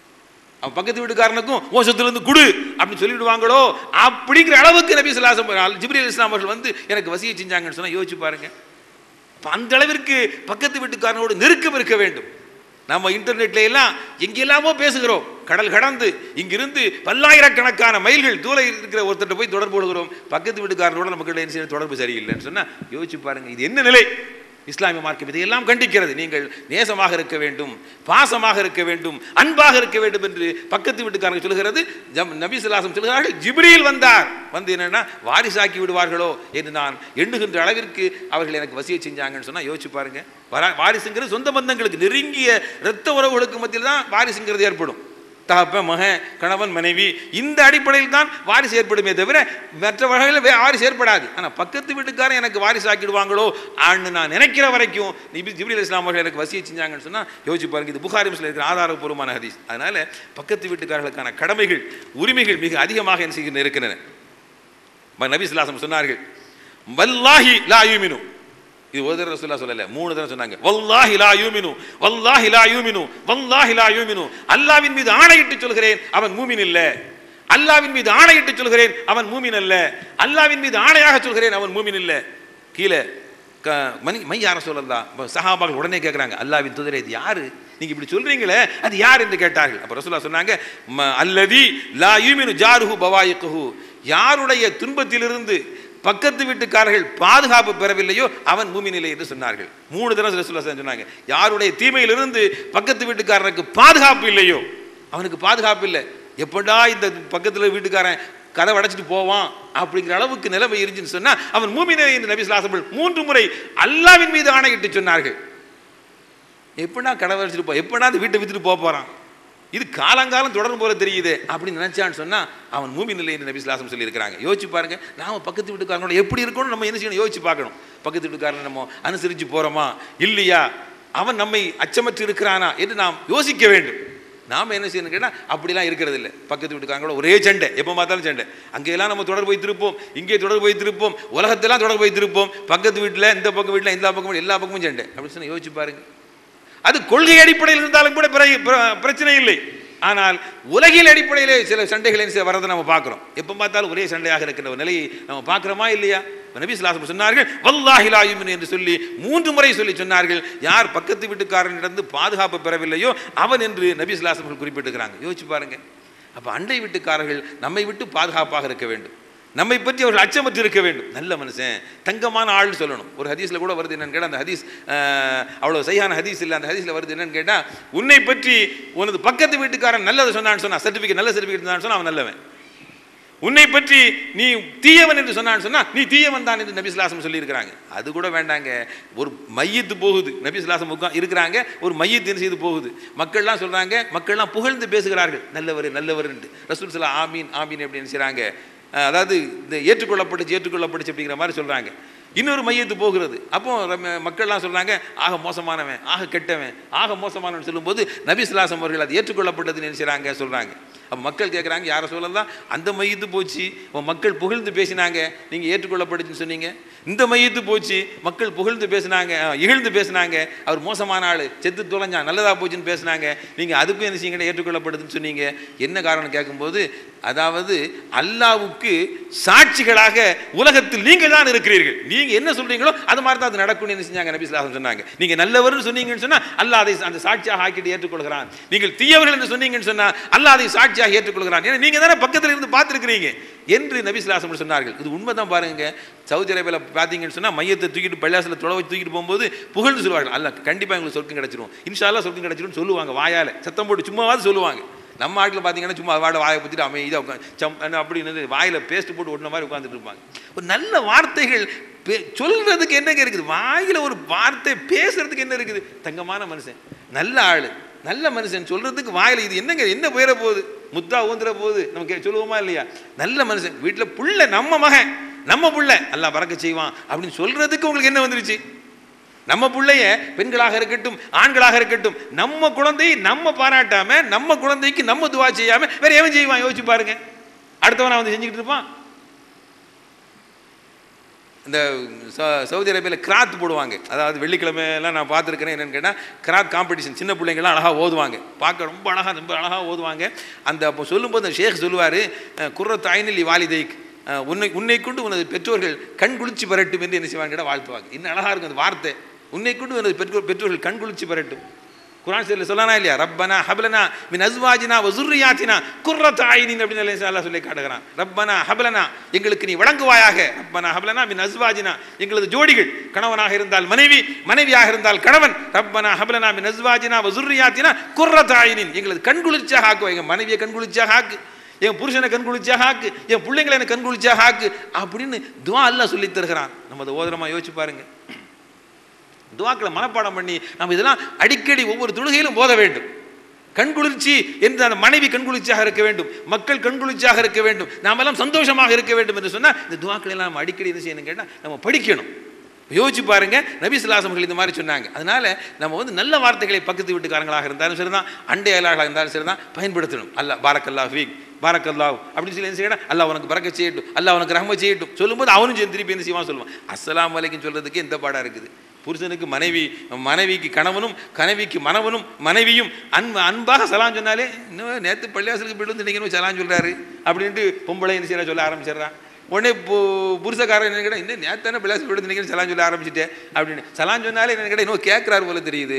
அவன் பக்கத்து வீட்டுக்காரனுக்கும் ஓ சொத்துல இருந்து குடு அப்படின்னு சொல்லிவிடுவாங்களோ அப்படிங்கிற அளவுக்கு நபி சொல்லாசம் ஜிப்ரீல் இஸ்லாம் அவர்கள் வந்து எனக்கு வசியை செஞ்சாங்கன்னு சொன்னா யோசிச்சு பாருங்க அப்ப அந்த அளவிற்கு பக்கத்து வீட்டுக்காரனோடு நெருக்கம் இருக்க வேண்டும் நம்ம இன்டர்நெட்ல எல்லாம் எங்கெல்லாமோ பேசுகிறோம் கடல் கடந்து இங்கிருந்து பல்லாயிரக்கணக்கான மைல்கள் தூரம் இருக்கிற ஒருத்தர் போய் தொடர்பு கொள்கிறோம் பக்கத்து வீட்டுக்காரனோட நமக்கு என்ன செய்யணும் தொடர்பு சரியில்லைன்னு சொன்னா யோசிச்சு பாருங்க இது என்ன நிலை இஸ்லாமிய மார்க்கம் இதையெல்லாம் கண்டிக்கிறது நீங்கள் நேசமாக இருக்க வேண்டும் பாசமாக இருக்க வேண்டும் அன்பாக இருக்க வேண்டும் என்று பக்கத்து வீட்டுக்காரங்க சொல்கிறது ஜம் நபி சொல்லாசம் சொல்கிறார்கள் ஜிப்ரீல் வந்தார் வந்து என்னன்னா வாரிசாக்கி விடுவார்களோ என்று நான் எண்ணுகின்ற அளவிற்கு அவர்கள் எனக்கு வசியை செஞ்சாங்கன்னு சொன்னா யோசிச்சு பாருங்க வரா வாரிசுங்கிறது சொந்த பந்தங்களுக்கு நெருங்கிய இரத்த உறவுகளுக்கு மத்தியில் தான் வாரிசுங்கிறது ஏற்படும் தகப்பன் மகன் கணவன் மனைவி இந்த அடிப்படையில் தான் வாரிசு ஏற்படுமே தவிர மற்ற வகையில் வே- வாரிசு ஏற்படாது ஆனால் பக்கத்து வீட்டுக்காரன் எனக்கு வாரிசு ஆக்கிடுவாங்களோ ஆன்னு நான் நினைக்கிற வரைக்கும் நிபி ஜிப்ரீல் இஸ்லாம் அவர்கள் எனக்கு வசியை செஞ்சாங்கன்னு சொன்னால் யோசிச்சு பாருங்க இது புகாரி முஸ்லிம் இருக்கிற ஆதாரபூர்வமான ஹதீஸ் அதனால பக்கத்து வீட்டுக்காரர்களுக்கான கடமைகள் உரிமைகள் மிக அதிகமாக என்ன செய்கின்றன இருக்கின்றன ம- நபி ஸல்லல்லாஹு சொன்னார்கள் வல்லாஹி லா யூமினு இது ஒரு தடவை ரசூலுல்லாஹ் சொல்லல மூணு தடவை சொன்னாங்க வல்லாஹி லா யூமினு வல்லாஹி லா யூமினு வல்லாஹி லா யூமினு அல்லாஹ்வின் மீது ஆணையிட்டு சொல்கிறேன் அவன் மூமின் இல்ல அல்லாஹ்வின் மீது ஆணையிட்டு சொல்கிறேன் அவன் மூமின் அல்ல அல்லாஹ்வின் மீது ஆணையாக சொல்கிறேன் அவன் மூமின் இல்ல கீழே க மணி மை யார சொல்லலாம் சஹாபாக்கள் உடனே கேட்குறாங்க அல்லாஹ்வின் தூதரே இது யாரு நீங்க இப்படி சொல்றீங்களே அது யார் என்று கேட்டார்கள் அப்ப ரசூலுல்லாஹ் சொன்னாங்க ம- அல்லதி லா யூமினு ஜாருஹு பவாயிக்குஹு யாருடைய துன்பத்திலிருந்து பக்கத்து வீட்டுக்காரர்கள் பாதுகாப்பு பெறவில்லையோ அவன் மூமினில்லை என்று சொன்னார்கள் மூணு தடவை ரசூலுல்லாஹ் சொன்னாங்க யாருடைய தீமையிலிருந்து பக்கத்து வீட்டுக்காரனுக்கு பாதுகாப்பு இல்லையோ அவனுக்கு பாதுகாப்பு இல்லை எப்படா இந்த பக்கத்தில் வீட்டுக்காரன் கதவை அடைச்சிட்டு போவான் அப்படிங்கிற அளவுக்கு நிலைமை இருந்துச்சுன்னு சொன்னா அவன் மூமினை என்று நபி சொல்லாசர்கள் மூன்று முறை அல்லாவின் மீது ஆணையிட்டு சொன்னார்கள் எப்படா கடவை அடிச்சுட்டு போ எப்படா அந்த வீட்டை வித்துட்டு போக போறான் இது காலங்காலம் தொடரும் போல தெரியுது அப்படின்னு நினைச்சான்னு சொன்னா அவன் மூமி நிலை என்று நபி சொல்லாசம் சொல்லியிருக்கிறாங்க யோசிச்சு பாருங்க நாம பக்கத்து வீட்டுக்காரனோட எப்படி இருக்கணும் நம்ம என்ன செய்யணும் யோசிச்சு பார்க்கணும் பக்கத்து வீட்டுக்காரனை நம்ம அனுசரிச்சு போறோமா இல்லையா அவன் நம்மை அச்சமற்று இருக்கிறானா என்று நாம் யோசிக்க வேண்டும் நாம என்ன செய்யணும் கேட்டால் அப்படிலாம் இருக்கிறது இல்லை பக்கத்து வீட்டுக்காரங்களோட ஒரே சண்டை எப்போ பார்த்தாலும் சண்டை அங்கெல்லாம் நம்ம தொடர்பு வைத்திருப்போம் இங்கே தொடர்பு வைத்திருப்போம் உலகத்தெல்லாம் தொடர்பு வைத்திருப்போம் பக்கத்து வீட்டில் இந்த பக்கம் வீட்டில் இந்த பக்கம் எல்லா பக்கமும் சண்டை அப்படின்னு சொன்னா யோசிச்சு பாருங்க அது கொள்கை அடிப்படையில் இருந்தாலும் கூட பிற- பிற- பிரச்சனை இல்லை ஆனால் உலகில் அடிப்படையிலே சில சண்டைகள் என்ன செய்ய வரதை நம்ம பார்க்குறோம் எப்போ பார்த்தாலும் ஒரே சண்டையாக இருக்கின்ற ஒரு நிலையை நம்ம பார்க்குறோமா இல்லையா இப்ப நபி ஸல்லல்லாஹு சொன்னார்கள் வல்லாஹி லா யுமினு என்று சொல்லி மூன்று முறை சொல்லி சொன்னார்கள் யார் பக்கத்து வீட்டுக்காரனிடந்து பாதுகாப்பு பெறவில்லையோ அவன் என்று நபி ஸல்லல்லாஹு அலைஹி குறிப்பிட்டுக்கிறாங்க யோசிச்சு பாருங்க அப்ப அண்டை வீட்டுக்காரர்கள் நம்மை விட்டு பாதுகாப்பாக இருக்க வேண்டும் நம்மை பற்றி அவர்கள் அச்சமற்று இருக்க வேண்டும் நல்ல மனுஷன் தங்கமான ஆள்னு சொல்லணும் ஒரு ஹதீஸ்ல கூட வருது என்னன்னு கேட்டால் அந்த ஹதீஸ் அஹ், அவ்வளவு சரியான ஹதீஸ் இல்லை அந்த ஹதீஸ்ல வருது என்னன்னு கேட்டால் உன்னை பற்றி உனது பக்கத்து வீட்டுக்காரன் நல்லது சொன்னான்னு சொன்னா சர்டிஃபிகேட் நல்ல சர்டிஃபிகேட் சொன்னான்னு சொன்னா அவன் நல்லவன் உன்னை பற்றி நீ தீயவன் என்று சொன்னான்னு சொன்னா நீ தீயவன் தான் என்று நபிஸ்லாசம் சொல்லியிருக்கிறாங்க அது கூட வேண்டாங்க ஒரு மையத்து போகுது நபிஸ்லாசம் உட்கா இருக்கிறாங்க ஒரு மையத்து என்ன செய்து போகுது மக்கள்லாம் சொல்றாங்க மக்கள்லாம் புகழ்ந்து பேசுகிறார்கள் நல்லவர் நல்லவர் என்று ரசூல் சலா ஆமீன் ஆமீன் அப்படின்னு செய்கிறாங்க அஹ், அதாவது இந்த ஏற்றுக்கொள்ளப்பட்டுச்சு ஏற்றுக்கொள்ளப்பட்டுச்சு அப்படிங்கிற மாதிரி சொல்கிறாங்க இன்னொரு மையத்து போகிறது அப்போ நம்ம மக்கள்லாம் சொல்கிறாங்க ஆக மோசமானவன் ஆக கெட்டவன் ஆக மோசமானவன் சொல்லும்போது நபி சுல்லாசம் அவர்கள் அது ஏற்றுக்கொள்ளப்பட்டதுன்னு நினைச்சாங்க சொல்கிறாங்க அப்போ மக்கள் கேட்குறாங்க யாரை சொல்லலாம் அந்த மையத்து போச்சு உன் மக்கள் புகழ்ந்து பேசினாங்க நீங்கள் ஏற்றுக்கொள்ளப்பட்டுச்சுன்னு சொன்னீங்க இந்த மையத்து போச்சு மக்கள் புகழ்ந்து பேசினாங்க அஹ், இகழ்ந்து பேசினாங்க அவர் மோசமான ஆள் செத்து தொலைஞ்சான் நல்லதா போச்சுன்னு பேசினாங்க நீங்கள் அதுக்கும் என்ன செய்யுங்க ஏற்றுக்கொள்ளப்படுதுன்னு சொன்னீங்க என்ன காரணம் கேட்கும்போது அதாவது அல்லாவுக்கு சாட்சிகளாக உலகத்தில் நீங்கள் தான் இருக்கிறீர்கள் நீங்கள் என்ன சொல்றீங்களோ அது மாதிரி தான் அது நடக்கும்னு என்ன செஞ்சாங்க நபி ஸல்லல்லாஹு அலைஹி வஸல்லம் சொன்னாங்க நீங்கள் நல்லவர்னு சொன்னீங்கன்னு சொன்னால் அல்லாஹ் அதை அந்த சாட்சியாக ஆக்கிட்டு ஏற்றுக்கொள்கிறான் நீங்கள் தீயவர்கள் என்று சொன்னீங்கன்னு சொன்னால் அல்லாஹ் அதை சாட்சியாக ஏற்றுக்கொள்கிறான் ஏன்னா நீங்கள் தானே பக்கத்தில் இருந்து பார்த்துருக்கிறீங்க என்று நபி ஸல்லல்லாஹு அலைஹி வஸல்லம் சொன்னார்கள் இது உண்மைதான் பாருங்க சவுதி அரேபியாவில் பார்த்தீங்கன்னு சொன்னால் மையத்தை தூக்கிட்டு பள்ளியாசில் தொலை வச்சு தூக்கிட்டு போகும்போது புகழ்ந்து சொல்லுவார்கள் அல்ல கண்டிப்பாக எங்களுக்கு சொர்க்கம் கிடைச்சிரும் இன்ஷா அல்லாஹ் சொர்க்கம் கிடைச்சிரும்னு சொல்லுவாங்க வாயால் சத்தம் போட்டு சும்மாவாவது சொல்லுவாங்க நம்ம ஆட்டில் பார்த்தீங்கன்னா சும்மா வாட வாயை பற்றிட்டு அமைதியாக உட்காந்து சம் அப்படின்னு வாயில் பேஸ்ட் போட்டு ஒட்டின மாதிரி உட்காந்துட்டு இருப்பாங்க ஒரு நல்ல வார்த்தைகள் பே- சொல்றதுக்கு என்னங்க இருக்குது வாயில் ஒரு வார்த்தை பேசுறதுக்கு என்ன இருக்குது தங்கமான மனுஷன் நல்ல ஆள் நல்ல மனுஷன் சொல்றதுக்கு வாயில் இது என்னங்க என்ன போயிட போகுது முத்தா ஊந்துற போகுது நம்ம கே- சொல்லுவோமா இல்லையா நல்ல மனுஷன் வீட்டில் புள்ள நம்ம மகன் நம்ம புள்ள எல்லாம் பறக்க செய்வான் அப்படின்னு சொல்றதுக்கு உங்களுக்கு என்ன வந்துருச்சு நம்ம பிள்ளைய பெண்களாக இருக்கட்டும் ஆண்களாக இருக்கட்டும் நம்ம குழந்தையை நம்ம பாராட்டாம நம்ம குழந்தைக்கு நம்ம துவா செய்யாம வேற எவன் செய்வான் யோசிச்சு பாருங்க அடுத்தவன் வந்து செஞ்சுக்கிட்டு இருப்பான் இந்த ச- சவுதி அரேபியாவில் கிராத் போடுவாங்க அதாவது வெள்ளிக்கிழமை எல்லாம் நான் பார்த்துருக்கிறேன் என்னன்னு கேட்டால் கிராத் காம்படிஷன் சின்ன பிள்ளைங்கள்லாம் அழகாக ஓதுவாங்க பார்க்க ரொம்ப அழகாக ரொம்ப அழகாக ஓதுவாங்க அந்த அப்போ சொல்லும்போது அந்த ஷேக் சொல்லுவார் குர்ரத் ஐனில் வாலிதைக் அஹ், உன்னை உன்னை கொண்டு உனது பெற்றோர்கள் கண் குளிர்ச்சி பெறட்டும் என்று என்ன செய்வாங்க கேட்டால் வாழ்த்துவாங்க இன்னும் அழகாக இருக்கும் அந்த வார்த்தை உன்னை கொண்டு உனது பெற்றோர் பெற்றோர்கள் கண் குளிர்ச்சி பெறட்டும் குரான் சரியில் சொல்லனா இல்லையா ரப்பனா ஹபலனா மின் அஸ்வாஜினா வசுர்ரியாத்தினா குர்ரத் ஆயினின் அப்படின்னு அல்லாஹ் அல்லாஹ் சொல்லி காட்டுகிறான் ரப்பனா ஹபலனா எங்களுக்கு நீ வழங்குவாயாக ரப்பனா ஹபலனா மின் அஸ்வாஜினா எங்களது ஜோடிகள் கணவனாக இருந்தால் மனைவி மனைவியாக இருந்தால் கணவன் ரப்பனா ஹபலனா மின் அஸ்வாஜினா வசுர்ரியாத்தினா குர்ரத் ஆயினின் எங்களது கண்குளிர்ச்சியாக ஆக்குவா எங்கள் மனைவியை கண்குளிர்ச்சியாக ஆக்கு என் புருஷனை கண்குளிர்ச்சியாக ஆக்கு என் பிள்ளைங்களை எனக்கு கண்குளிர்ச்சியாக ஆக்கு அப்படின்னு துவா அல்லாஹ் சொல்லி தருகிறான் நம்ம அதை ஓதரமா யோசிச்சு பாருங்க துவாக்களை மனப்பாடம் பண்ணி நம்ம இதெல்லாம் அடிக்கடி ஒவ்வொரு தொழுகையிலும் போத வேண்டும் கண்குளிர்ச்சி என்று அந்த மனைவி கண்குளிர்ச்சியாக இருக்க வேண்டும் மக்கள் கண்குளிர்ச்சியாக இருக்க வேண்டும் நாமெல்லாம் சந்தோஷமாக இருக்க வேண்டும் என்று சொன்னால் இந்த துவாக்களை எல்லாம் நம்ம அடிக்கடி என்ன செய்யணும் கேட்டால் நம்ம படிக்கணும் யோசிச்சு பாருங்க நபி சுல்லாசமர்கள் இந்த மாதிரி சொன்னாங்க அதனால நம்ம வந்து நல்ல வார்த்தைகளை பக்கத்து வீட்டுக்காரங்களாக இருந்தாலும் சரிதான் அண்டை அயலாளாக இருந்தாலும் சரிதான் பயன்படுத்தணும் அல்ல பாரக்கல்லா ஃபீக் பாரக்கல்லாஹ் அப்படின்னு சொல்லி என்ன செய்யணும் அல்லாஹ் உனக்கு பறக்க செய்யட்டும் அல்லாஹ் உனக்கு ரஹ்ம செய்யட்டும் சொல்லும்போது அவனும் சேர்ந்து திருப்பி என்ன செய்வான் சொல்லுவான் அஸ்ஸலாமு அலைக்கும் சொல்றதுக்கு எந்த பாடா இருக்குது புருஷனுக்கு மனைவி மனைவிக்கு கணவனும் கனவிக்கு மணவனும் மனைவியும் அன்பு அன்பாக சலாம் சொன்னாலே இன்னும் நேற்று பள்ளியாசலுக்கு போயிட்டு வந்து நீங்கள் சலாம் சொல்றாரு அப்படின்ட்டு பொம்பளை என்ன செய்யற சொல்ல ஆரம்பிச்சிடுறான் உடனே பு புருஷக்காரன் என்ன கேட்டால் இன்னும் நேத்தானே பிள்ளையாசல் போயிட்டு வந்து நீங்கள் சலாம் சொல்ல ஆரம்பிச்சிட்டேன் அப்படின்னு சலாம் சொன்னாலே என்ன கேட்டால் இன்னும் கேட்குறாரு போல தெரியுது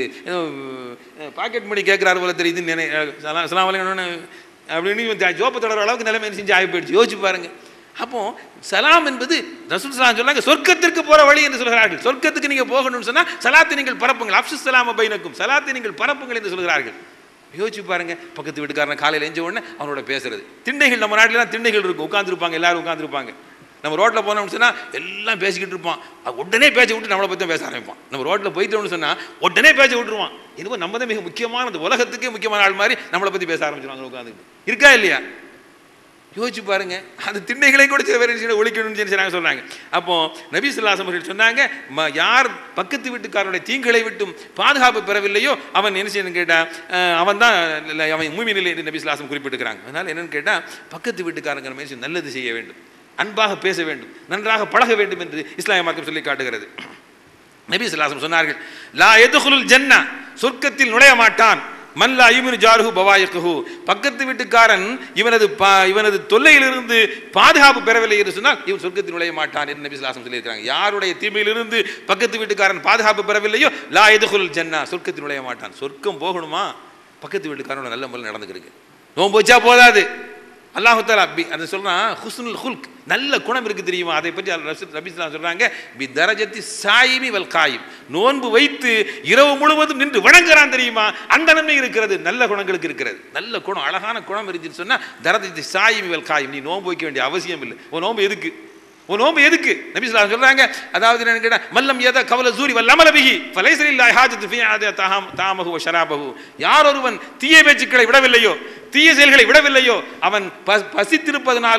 பாக்கெட் மணி கேட்குறாரு போல தெரியுதுன்னு நினை சலாம் சலாம் வலைக்கணும்னு அப்படின்னு இவன் ஜோப்ப தொடர அளவுக்கு நிலைமை என்ன செஞ்சு ஆகி போயிடுச்சு யோசிச்சு பாருங்க அப்போ சலாம் என்பது ரசூல் சலாம் சொன்னாங்க சொர்க்கத்திற்கு போற வழி என்று சொல்கிறார்கள் சொர்க்கத்துக்கு நீங்க போகணும்னு சொன்னா சலாத்தை நீங்கள் பரப்புங்கள் அப்சு சலாம பைனக்கும் சலாத்தை நீங்கள் பரப்புங்கள் என்று சொல்கிறார்கள் யோசிச்சு பாருங்க பக்கத்து வீட்டுக்காரன் காலையில் எஞ்ச உடனே அவனோட பேசுறது திண்ணைகள் நம்ம நாட்டிலாம் திண்ணைகள் இருக்கும் உட்காந்துருப்பாங்க எல்லாரும் உட்காந்துருப்பாங்க நம்ம ரோட்டில் போனோம்னு சொன்னால் எல்லாம் பேசிக்கிட்டு இருப்பான் அது உடனே பேச்சை விட்டு நம்மளை பற்றி பேச ஆரம்பிப்பான் நம்ம ரோட்டில் போயிட்டோம்னு சொன்னால் உடனே பேச்சை விட்டுருவான் என்னவோ நம்ம தான் மிக முக்கியமான இந்த உலகத்துக்கே முக்கியமான ஆள் மாதிரி நம்மளை பற்றி பேச ஆரம்பிச்சிருவாங்க உட்காந்துக்கிட்டு இருக்கா இல்லையா யோசிச்சு பாருங்க அந்த திண்ணைகளை கூட சில பேர் என்ன ஒழிக்கணும்னு சொல்லி சொன்னாங்க சொல்றாங்க அப்போ நபி சொல்லாசம் அவர்கள் சொன்னாங்க ம- யார் பக்கத்து வீட்டுக்காரனுடைய தீங்களை விட்டும் பாதுகாப்பு பெறவில்லையோ அவன் என்ன செய்யணும் கேட்டா அஹ், அவன் தான் இல்ல, அவன் மூமி நிலை என்று நபி சொல்லாசம் குறிப்பிட்டிருக்கிறாங்க அதனால என்னன்னு கேட்டா பக்கத்து வீட்டுக்காரங்க நம்ம என்ன செய்யணும்? நல்லது செய்ய வேண்டும் அன்பாக பேச வேண்டும் நன்றாக பழக வேண்டும் என்று இஸ்லாமிய மார்க்கம் சொல்லி காட்டுகிறது நபி சொல்லாசம் சொன்னார்கள் லா எதுகுலுல் ஜன்னா சொர்க்கத்தில் நுழைய மாட்டான் மல்லா ஐமினு ஜாருஹு பவாயக்குஹு பக்கத்து வீட்டுக்காரன் இவனது பா- இவனது தொல்லையிலிருந்து பாதுகாப்பு பெறவில்லை என்று சொன்னால் இவன் சொர்க்கத்தில் நுழைய மாட்டான் என்று நபி சொல்லாசம் சொல்லியிருக்காங்க யாருடைய தீமையிலிருந்து பக்கத்து வீட்டுக்காரன் பாதுகாப்பு பெறவில்லையோ லா எதுகுல் ஜன்னா சொர்க்கத்தில் நுழைய மாட்டான் சொர்க்கம் போகணுமா பக்கத்து வீட்டுக்காரனோட நல்ல முறையில் நடந்துக்கிறீங்க நோன்பு வச்சா போதாது அல்லாஹு தாலா பி அதை சொல்றான் ஹுஸ்னுல் ஹுல்க் நல்ல குணம் இருக்கு தெரியுமா அதை பற்றி ரபிஸ்லாம் சொல்றாங்க பி தரஜத்தி சாயிமி வல் காயும் நோன்பு வைத்து இரவு முழுவதும் நின்று வணங்குறான் தெரியுமா அந்த நன்மை இருக்கிறது நல்ல குணங்களுக்கு இருக்கிறது நல்ல குணம் அழகான குணம் இருந்துச்சு சொன்னா தரஜத்தி சாயிமி வல் காயும் நீ நோன்பு வைக்க வேண்டிய அவசியம் இல்லை உன் நோன்பு எதுக்கு உன் நோன்பு எதுக்கு நபி ஸல்லல்லாஹு சொல்றாங்க அதாவது என்ன கேட்டா மல்லம் ஏதா கவல சூரி வல்லமல பிஹி ஃபலைஸ லில்லாஹி ஹாஜத்து ஃபீ ஆத தஹாம் தாமஹு வ ஷராபஹு யார் ஒருவன் தீய பேச்சுக்களை விடவில்லையோ தீய செயல்களை விடவில்லையோ அவன் ப- பசித்திருப்பதனாலும்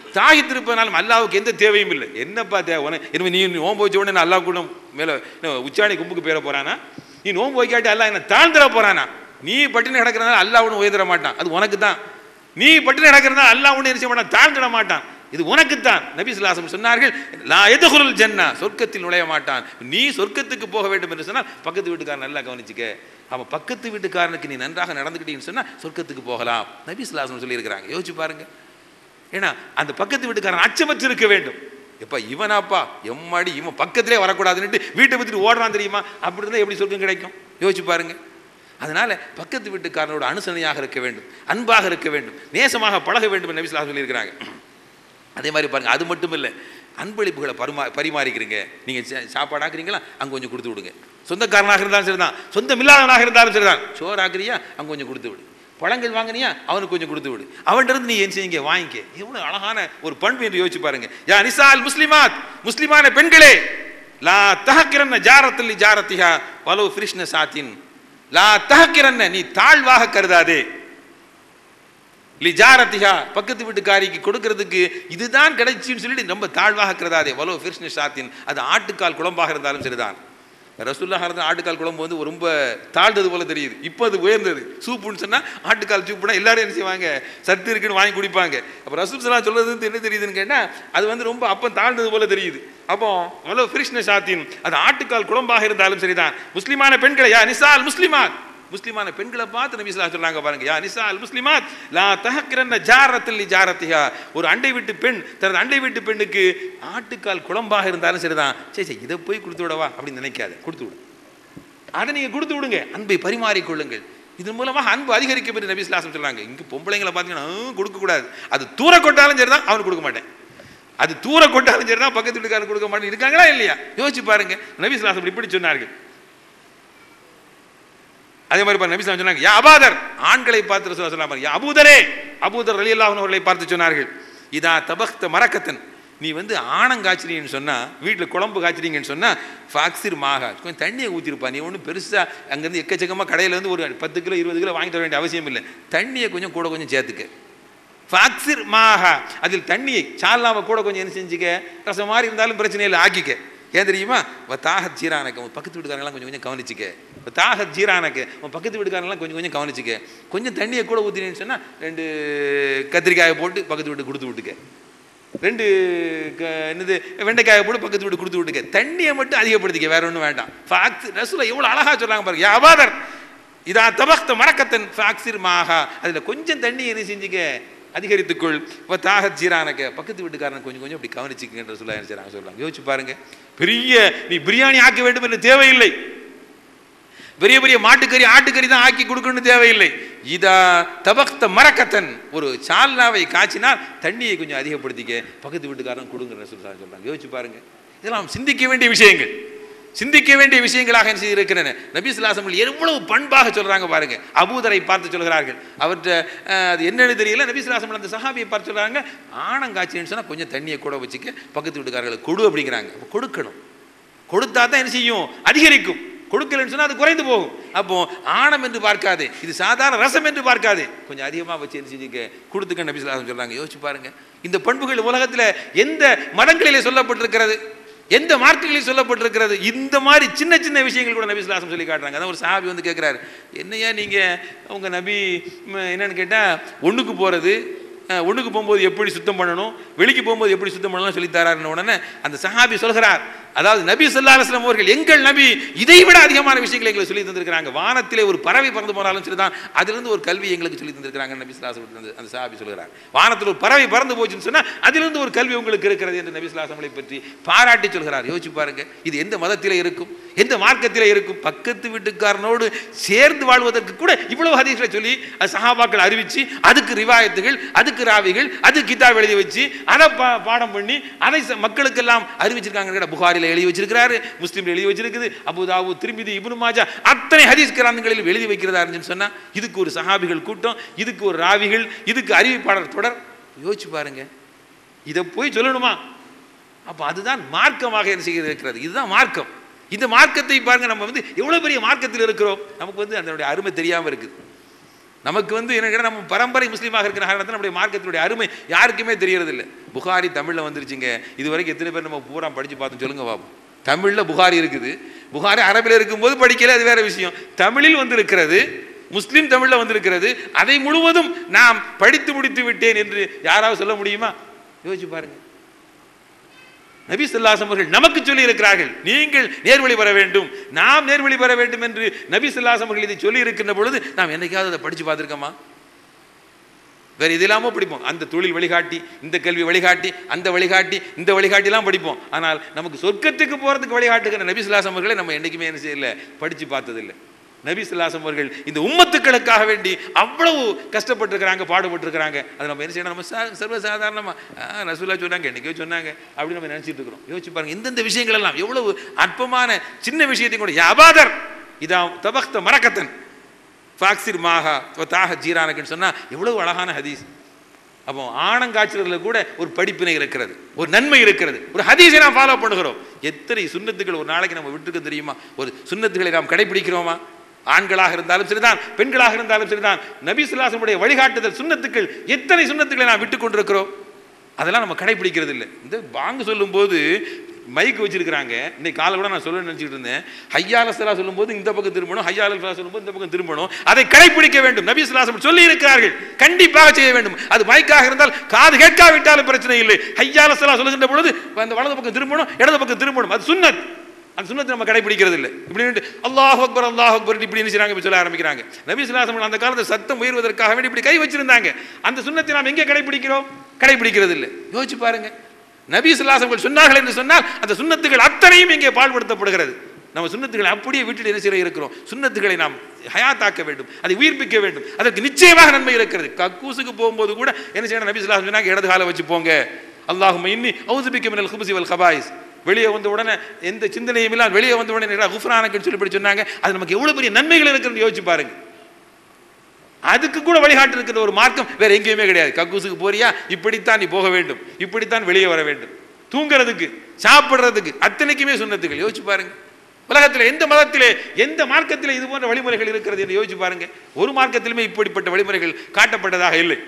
தாய் திருப்பனாலும் அல்லாவுக்கு எந்த தேவையும் இல்லை என்னப்பா தேவை உனக்கு இனிமே நீ நோன்பு வச்ச உடனே நான் அல்லாஹ் கூட மேலே உச்சாணி கும்புக்கு பேர போறானா நீ நோன்பு வைக்காட்டி அல்லாஹ் என்ன தாழ்ந்துட போறானா நீ பட்டினி கிடக்கிறனால அல்லாஹ் ஒன்றும் உயர்த்திட மாட்டான் அது உனக்கு தான் நீ பட்டினி கிடக்கிறனால அல்லாஹ் ஒன்றும் என்ன செய்ய மாட்டான் தாழ்ந்துட மாட்டான் இது உனக்குத்தான் நபி சுல்லாசம் சொன்னார்கள் லா எதுகுருள் ஜன்னா சொர்க்கத்தில் நுழைய மாட்டான் நீ சொர்க்கத்துக்கு போக வேண்டும் என்று சொன்னால் பக்கத்து வீட்டுக்காரன் நல்லா கவனிச்சுக்க அவன் பக்கத்து வீட்டுக்காரனுக்கு நீ நன்றாக நடந்துக்கிட்டீங்கன்னு சொன்னா சொர்க்கத்துக்கு போகலாம் நபி சுல்லாசம் சொல்லியிருக்கிறாங்க யோசிச்சு பாருங்க ஏன்னா அந்த பக்கத்து வீட்டுக்காரன் அச்சமற்று இருக்க வேண்டும் எப்பா இவனாப்பா எம்மாடி இவன் பக்கத்திலே வரக்கூடாதுன்னுட்டு வீட்டை பற்றிட்டு ஓடுறான் தெரியுமா அப்படி இருந்தால் எப்படி சொர்க்கம் கிடைக்கும் யோசிச்சு பாருங்க அதனால பக்கத்து வீட்டுக்காரனோட அனுசரணையாக இருக்க வேண்டும் அன்பாக இருக்க வேண்டும் நேசமாக பழக வேண்டும் என்று நபி ஸல்லல்லாஹு அலைஹி சொல்லியிருக்கிறாங்க அதே மாதிரி பாருங்க அது மட்டும் இல்லை அன்பளிப்புகளை பரிமா பரிமாறிக்கிறீங்க நீங்கள் சாப்பாடு ஆக்குறீங்களா அங்கே கொஞ்சம் கொடுத்து விடுங்க சொந்தக்காரனாக இருந்தாலும் சரிதான் சொந்தம் இல்லாதவனாக இருந்தாலும் சரிதான் சோறு ஆக்குறியா அங்கே கொஞ்சம் கொடுத்து விடு பழங்கள் வாங்கினியா அவனுக்கு கொஞ்சம் கொடுத்து விடு அவன்கிட்ட இருந்து நீ என்ன செய்யுங்க வாங்கிக்க எவ்வளோ அழகான ஒரு பண்பு என்று யோசிச்சு பாருங்க யா நிசால் முஸ்லிமாத் முஸ்லிமான பெண்களே லா தஹக்கிரன்ன ஜாரத்தில் ஜாரத்திஹா வலவு ஃபிரிஷ்ன சாத்தின் லா தஹக்கிரன்ன நீ தாழ்வாக கருதாதே லிஜாரத்திஹா பக்கத்து வீட்டுக்காரிக்கு கொடுக்கறதுக்கு இதுதான் கிடைச்சின்னு சொல்லிட்டு ரொம்ப தாழ்வாக இருக்கிறதாதே வலோ ஃபிர்ஷ்னு ஷாத்தின் அது ஆட்டுக்கால் குழம்பாக இருந்தாலும் சரிதான் ரசுல்லாக இருந்த ஆட்டுக்கால் குழம்பு வந்து ரொம்ப தாழ்ந்தது போல தெரியுது இப்போ அது உயர்ந்தது சூப்புன்னு சொன்னால் ஆட்டுக்கால் சூப்புனா எல்லாரும் என்ன செய்வாங்க சத்து இருக்குன்னு வாங்கி குடிப்பாங்க அப்போ ரசூல் சலா சொல்றது வந்து என்ன தெரியுதுன்னு கேட்டால் அது வந்து ரொம்ப அப்போ தாழ்ந்தது போல தெரியுது அப்போ வலோ ஃபிரிஷ்ன ஷாத்தின் அது ஆட்டுக்கால் குழம்பாக இருந்தாலும் சரிதான் முஸ்லிமான பெண்களை யா நிசால் முஸ்லிமாத் முஸ்லிமான பெண்களை பார்த்து நபி ஸல்லல்லாஹு சொல்றாங்க பாருங்க யா நிசா அல் முஸ்லிமாத் லா தஹக்கிரன்ன ஜாரத்தில் ஜாரத்திஹா ஒரு அண்டை வீட்டு பெண் தனது அண்டை வீட்டு பெண்ணுக்கு ஆட்டுக்கால் குழம்பாக இருந்தாலும் சரிதான் சரி சரி இதை போய் கொடுத்து விடவா அப்படின்னு நினைக்காத கொடுத்து விடு அதை நீங்க கொடுத்து விடுங்க அன்பை பரிமாறிக்கொள்ளுங்கள் இதன் மூலமாக அன்பு அதிகரிக்கும் என்று நபி ஸல்லல்லாஹு சொல்றாங்க இங்க பொம்பளைங்களை பார்த்தீங்கன்னா "ஆ, கொடுக்கக்கூடாது அது தூர கொட்டாலும் சரிதான் அவனுக்கு கொடுக்க மாட்டேன் அது தூர கொட்டாலும் சரிதான் பக்கத்து வீட்டுக்காரன் கொடுக்க மாட்டேன் இருக்காங்களா இல்லையா யோசிச்சு பாருங்க நபி ஸல்லல்லாஹு அலைஹி வஸல்லம் இப்படி சொன்னார்கள் அதே மாதிரி பாருங்க நபி ஸல்லல்லாஹு சொன்னாங்க யா அபாதர் ஆண்களை பார்த்து ரசூலுல்லாஹி ஸல்லல்லாஹு அலைஹி யா அபூதரே அபூதர் ரலியல்லாஹு அன்ஹு அவர்களை பார்த்து சொன்னார்கள் இதா தபக்த மரக்கத்தன் நீ வந்து ஆணம் காய்ச்சிறீங்கன்னு சொன்னா வீட்டில் குழம்பு காய்ச்சிறீங்கன்னு சொன்னா ஃபாக்சிர் மாகா கொஞ்சம் தண்ணியை ஊற்றிருப்பா நீ ஒன்றும் பெருசா அங்கேருந்து எக்கச்சக்கமாக கடையிலேருந்து ஒரு பத்து கிலோ இருபது கிலோ வாங்கிட்டு வர வேண்டிய அவசியம் இல்லை தண்ணியை கொஞ்சம் கூட கொஞ்சம் சேர்த்துக்க ஃபாக்சிர் மாஹா அதில் தண்ணியை சால்லாவை கூட கொஞ்சம் என்ன செஞ்சுக்க ரசம் மாதிரி இருந்தாலும் பிரச்சனை இல்லை ஆக்கிக்க ஏன் தெரியுமா உன் தாகத் ஜீரானக்க உன் பக்கத்து வீட்டுக்காரங்களாம் கொஞ்சம் கொஞ்சம் கவனிச்சுக்க உன் தாகத் ஜீரானக்க உன் பக்கத்து வீட்டுக்காரங்களாம் கொஞ்சம் கொஞ்சம் கவனிச்சுக்க கொஞ்சம் தண்ணியை கூட ஊற்றினேன்னு சொன்னால் ரெண்டு கத்திரிக்காயை போட்டு பக்கத்து வீட்டு கொடுத்து விட்டுக்க ரெண்டு க- என்னது வெண்டைக்காயை போட்டு பக்கத்து வீட்டு கொடுத்து விட்டுக்க தண்ணியை மட்டும் அதிகப்படுத்திக்க வேற ஒன்றும் வேண்டாம் ஃபாக்ஸ் ரசூல எவ்வளோ அழகா சொல்றாங்க பாருங்க யா அபாதர் இதா தபக்த மரக்கத்தன் ஃபாக்சிர் மாஹா அதில் கொஞ்சம் தண்ணி என்ன செஞ்சுக்க அதிகரித்துக்கொள் இப்போ தாக ஜீரானக்க பக்கத்து வீட்டுக்காரன் கொஞ்சம் கொஞ்சம் அப்படி கவனிச்சுக்கின்ற சொல்ல என்ன செய்றாங்க சொல்றாங்க யோசிச்சு பாருங்க பெரிய நீ பிரியாணி ஆக்க வேண்டும் என்று தேவையில்லை பெரிய பெரிய மாட்டுக்கறி ஆட்டுக்கறி தான் ஆக்கி கொடுக்கணும்னு தேவையில்லை இதா தபக்த மரக்கத்தன் ஒரு சால்னாவை காய்ச்சினால் தண்ணியை கொஞ்சம் அதிகப்படுத்திக்க பக்கத்து வீட்டுக்காரன் கொடுங்க சொல்றாங்க சொல்றாங்க யோசிச்சு பாருங்க இதெல்லாம் சிந்திக்க வேண்டிய விஷயங்கள் சிந்திக்க வேண்டிய விஷயங்களாக என்ன செய்திருக்கின்றன நபி சுல்லாசம் எவ்வளவு பண்பாக சொல்றாங்க பாருங்க அபூதரை பார்த்து சொல்கிறார்கள் அவர்கிட்ட அஹ், அது என்னன்னு தெரியல நபி சுல்லாசம் அந்த சஹாபியை பார்த்து சொல்றாங்க ஆணம் காய்ச்சின்னு சொன்னா கொஞ்சம் தண்ணியை கூட வச்சுக்க பக்கத்து வீட்டுக்காரர்களுக்கு கொடு அப்படிங்கிறாங்க அப்போ கொடுக்கணும் கொடுத்தா தான் என்ன செய்யும் அதிகரிக்கும் கொடுக்கலன்னு சொன்னா அது குறைந்து போகும் அப்போ ஆணம் என்று பார்க்காதே இது சாதாரண ரசம் என்று பார்க்காதே கொஞ்சம் அதிகமா வச்சு என்ன செஞ்சுக்க கொடுத்துக்க நபி சொல்லாஹ் சொல்றாங்க யோசிச்சு பாருங்க இந்த பண்புகள் உலகத்துல எந்த மதங்களிலே சொல்லப்பட்டிருக்கிறது எந்த மார்க்குகளில் சொல்லப்பட்டிருக்கிறது இந்த மாதிரி சின்ன சின்ன விஷயங்கள் கூட நபி சொல்லாசம் சொல்லி காட்டுறாங்க அதான் ஒரு சாபி வந்து கேட்குறாரு என்னையா நீங்க உங்க நபி ம், என்னன்னு கேட்டா ஒண்ணுக்கு போறது அஹ், ஒண்ணுக்கு போகும்போது எப்படி சுத்தம் பண்ணணும் வெளிக்கு போகும்போது எப்படி சுத்தம் பண்ணணும் சொல்லி தராருன்னு உடனே அந்த சஹாபி சொல்கிறார் அதாவது நபி ஸல்லல்லாஹு அலைஹி வஸல்லம் அவர்கள் எங்கள் நபி இதை விட அதிகமான விஷயங்களை எங்களுக்கு சொல்லி தந்திருக்கிறாங்க வானத்திலே ஒரு பறவை பறந்து போனாலும் சரிதான் அதிலிருந்து ஒரு கல்வி எங்களுக்கு சொல்லி தந்திருக்கிறாங்க நபி ஸல்லல்லாஹு அலைஹி வஸல்லம் அந்த சஹாபி சொல்கிறார் வானத்தில் ஒரு பறவை பறந்து போச்சுன்னு சொன்னா அதிலிருந்து ஒரு கல்வி உங்களுக்கு இருக்கிறது என்று நபி ஸல்லல்லாஹு அலைஹி வஸல்லம் பற்றி பாராட்டி சொல்கிறார் யோசிச்சு பாருங்க இது எந்த மதத்திலே இருக்கும் எந்த மார்க்கத்திலே இருக்கும் பக்கத்து வீட்டுக்காரனோடு சேர்ந்து வாழ்வதற்கு கூட இவ்வளவு ஹதீஸ்களை சொல்லி அது சஹாபாக்கள் அறிவிச்சு அதுக்கு ரிவாயத்துகள் அதுக்கு ராவிகள் அது கிதாப் எழுதி வச்சு அதை பா- பாடம் பண்ணி அதை ச- மக்களுக்கெல்லாம் அறிவிச்சிருக்காங்க புகாரில் எழுதி வச்சிருக்கிறாரு முஸ்லீம்ல எழுதி வச்சிருக்குது அபுதாபு திருமிதி இப்னு மாஜா அத்தனை ஹதீஸ் கிராந்தங்களில் எழுதி வைக்கிறதா இருந்துச்சுன்னு சொன்னா இதுக்கு ஒரு சஹாபிகள் கூட்டம் இதுக்கு ஒரு ராவிகள் இதுக்கு அறிவிப்பாளர் தொடர் யோசிச்சு பாருங்க இதை போய் சொல்லணுமா அப்போ அதுதான் மார்க்கமாக என்ன செய்கிறது இருக்கிறது இதுதான் மார்க்கம் இந்த மார்க்கத்தை பாருங்க நம்ம வந்து எவ்வளவு பெரிய மார்க்கத்தில் இருக்கிறோம் நமக்கு வந்து அதனுடைய அருமை தெரியாம இருக்குது நமக்கு வந்து என்ன கேட்டா, நம்ம பரம்பரை முஸ்லீமாக இருக்கிற காரணத்தில் நம்முடைய மார்க்கத்தினுடைய அருமை யாருக்குமே தெரியறதில்லை புகாரி தமிழில் வந்துருச்சுங்க இது வரைக்கும் எத்தனை பேர் நம்ம பூரா படித்து பார்த்தோம் சொல்லுங்க பாப்போம் தமிழில் புகாரி இருக்குது புகாரி அரபில் இருக்கும்போது படிக்கல அது வேற விஷயம் தமிழில் வந்து இருக்கிறது முஸ்லீம் தமிழில் வந்திருக்கிறது அதை முழுவதும் நாம் படித்து முடித்து விட்டேன் என்று யாராவது சொல்ல முடியுமா யோசிச்சு பாருங்க நபி ஸல்லல்லாஹு அவர்கள் நமக்கு சொல்லி இருக்கிறார்கள் நீங்கள் நேர்வழி பெற வேண்டும் நாம் நேர்வழி பெற வேண்டும் என்று நபி ஸல்லல்லாஹு அவர்கள் இதை சொல்லி இருக்கின்ற பொழுது நாம் என்னைக்காவது அதை படிச்சு பார்த்துருக்கோமா வேற இது இல்லாமல் படிப்போம் அந்த தொழில் வழிகாட்டி இந்த கல்வி வழிகாட்டி அந்த வழிகாட்டி இந்த வழிகாட்டிலாம் படிப்போம் ஆனால் நமக்கு சொர்க்கத்துக்கு போகிறதுக்கு வழிகாட்டுகிற நபி ஸல்லல்லாஹு அவர்களை நம்ம என்றைக்குமே என்ன செய்யல படித்து பார்த்ததில்லை நபி ஸல்லல்லாஹு அவர்கள் இந்த உம்மத்துக்களுக்காக வேண்டி அவ்வளவு கஷ்டப்பட்டிருக்கிறாங்க பாடுபட்டிருக்கிறாங்க அது நம்ம என்ன செய்யணும் நம்ம சா சர்வசாதாரணமாக ரசூலா சொன்னாங்க என்னைக்கோ சொன்னாங்க அப்படின்னு நம்ம நினச்சிட்டு இருக்கிறோம் யோசிச்சு பாருங்க இந்தந்த விஷயங்கள் எல்லாம் எவ்வளவு அற்பமான சின்ன விஷயத்தையும் கூட யாபாதர் இதா தபக்த மரக்கத்தன் ஃபாக்சிர் மாஹா தாக ஜீரானக்குன்னு சொன்னால் எவ்வளவு அழகான ஹதீஸ் அப்போ ஆணங்காய்ச்சலில் கூட ஒரு படிப்பினை இருக்கிறது ஒரு நன்மை இருக்கிறது ஒரு ஹதீஸை நாம் ஃபாலோ பண்ணுகிறோம் எத்தனை சுண்ணத்துக்கள் ஒரு நாளைக்கு நம்ம விட்டுருக்க தெரியுமா ஒரு சுண்ணத்துகளை நாம் கடைபிடிக்கிறோமா ஆண்களாக இருந்தாலும் சரிதான் பெண்களாக இருந்தாலும் சரிதான் நபி சுல்லாசனுடைய வழிகாட்டுதல் சுண்ணத்துக்கள் எத்தனை சுண்ணத்துக்களை நாம் விட்டு கொண்டிருக்கிறோம் அதெல்லாம் நம்ம கடைபிடிக்கிறது இல்லை இந்த பாங்கு சொல்லும்போது மைக் வச்சிருக்கிறாங்க இன்னைக்கு காலை கூட நான் சொல்ல நினச்சிட்டு இருந்தேன் ஹையால சலா சொல்லும்போது இந்த பக்கம் திரும்பணும் ஹையால சலா சொல்லும்போது இந்த பக்கம் திரும்பணும் அதை கடைபிடிக்க வேண்டும் நபி சுல்லாசம் சொல்லி இருக்கிறார்கள் கண்டிப்பாக செய்ய வேண்டும் அது மைக்காக இருந்தால் காது கேட்காவிட்டாலும் பிரச்சனை இல்லை ஹையால சலா சொல்லுகின்ற பொழுது அந்த வலது பக்கம் திரும்பணும் இடது பக்கம் திரும்பணும் அது சுன்னத் அந்த சுண்ணத்தை நம்ம கடைபிடிக்கிறது இல்லை இப்படி அல்லாஹ் அக்பர் அல்லாஹ் அக்பர் இப்படி என்ன செய்றாங்க இப்படி சொல்ல ஆரம்பிக்கிறாங்க நபி சுல்லாசம் அந்த காலத்தில் சத்தம் உயர்வதற்காக வேண்டி இப்படி கை வச்சிருந்தாங்க அந்த சுண்ணத்தை நாம் எங்கே கடைபிடிக்கிறோம் கடைபிடிக்கிறது இல்லை யோசிச்சு பாருங்க நபி சுல்லாசங்கள் சொன்னார்கள் என்று சொன்னால் அந்த சுண்ணத்துகள் அத்தனையும் இங்கே பால்படுத்தப்படுகிறது நம்ம சுண்ணத்துகளை அப்படியே வீட்டில் என்ன செய்ய இருக்கிறோம் சுண்ணத்துகளை நாம் ஹயாத்தாக்க வேண்டும் அதை உயிர்ப்பிக்க வேண்டும் அதற்கு நிச்சயமாக நன்மை இருக்கிறது கக்கூசுக்கு போகும்போது கூட என்ன செய்யணும் நபி சுல்லாசம் சொன்னாங்க இடது காலை வச்சு போங்க அல்லாஹும் இன்னி அவுசுபிக்க மினல் குபுசி வல் கபாயிஸ் வெளியே வந்த உடனே எந்த சிந்தனையும் இல்லாமல் வெளியே வந்த உடனே குஃப்ரானுக்குன்னு சொல்லி இப்படி சொன்னாங்க அது நமக்கு எவ்வளவு பெரிய நன்மைகள் இருக்குன்னு யோசிச்சு பாருங்க அதுக்கு கூட வழிகாட்டு இருக்கிற ஒரு மார்க்கம் வேற எங்கேயுமே கிடையாது கக்கூசுக்கு போறியா இப்படித்தான் நீ போக வேண்டும் இப்படித்தான் வெளியே வர வேண்டும் தூங்குறதுக்கு சாப்பிடுறதுக்கு அத்தனைக்குமே சுண்ணத்துகள் யோசிச்சு பாருங்க உலகத்தில் எந்த மதத்திலே எந்த மார்க்கத்திலே இது போன்ற வழிமுறைகள் இருக்கிறது என்று யோசிச்சு பாருங்க ஒரு மார்க்கத்திலுமே இப்படிப்பட்ட வழிமுறைகள் காட்டப்பட்டதாக இல்லை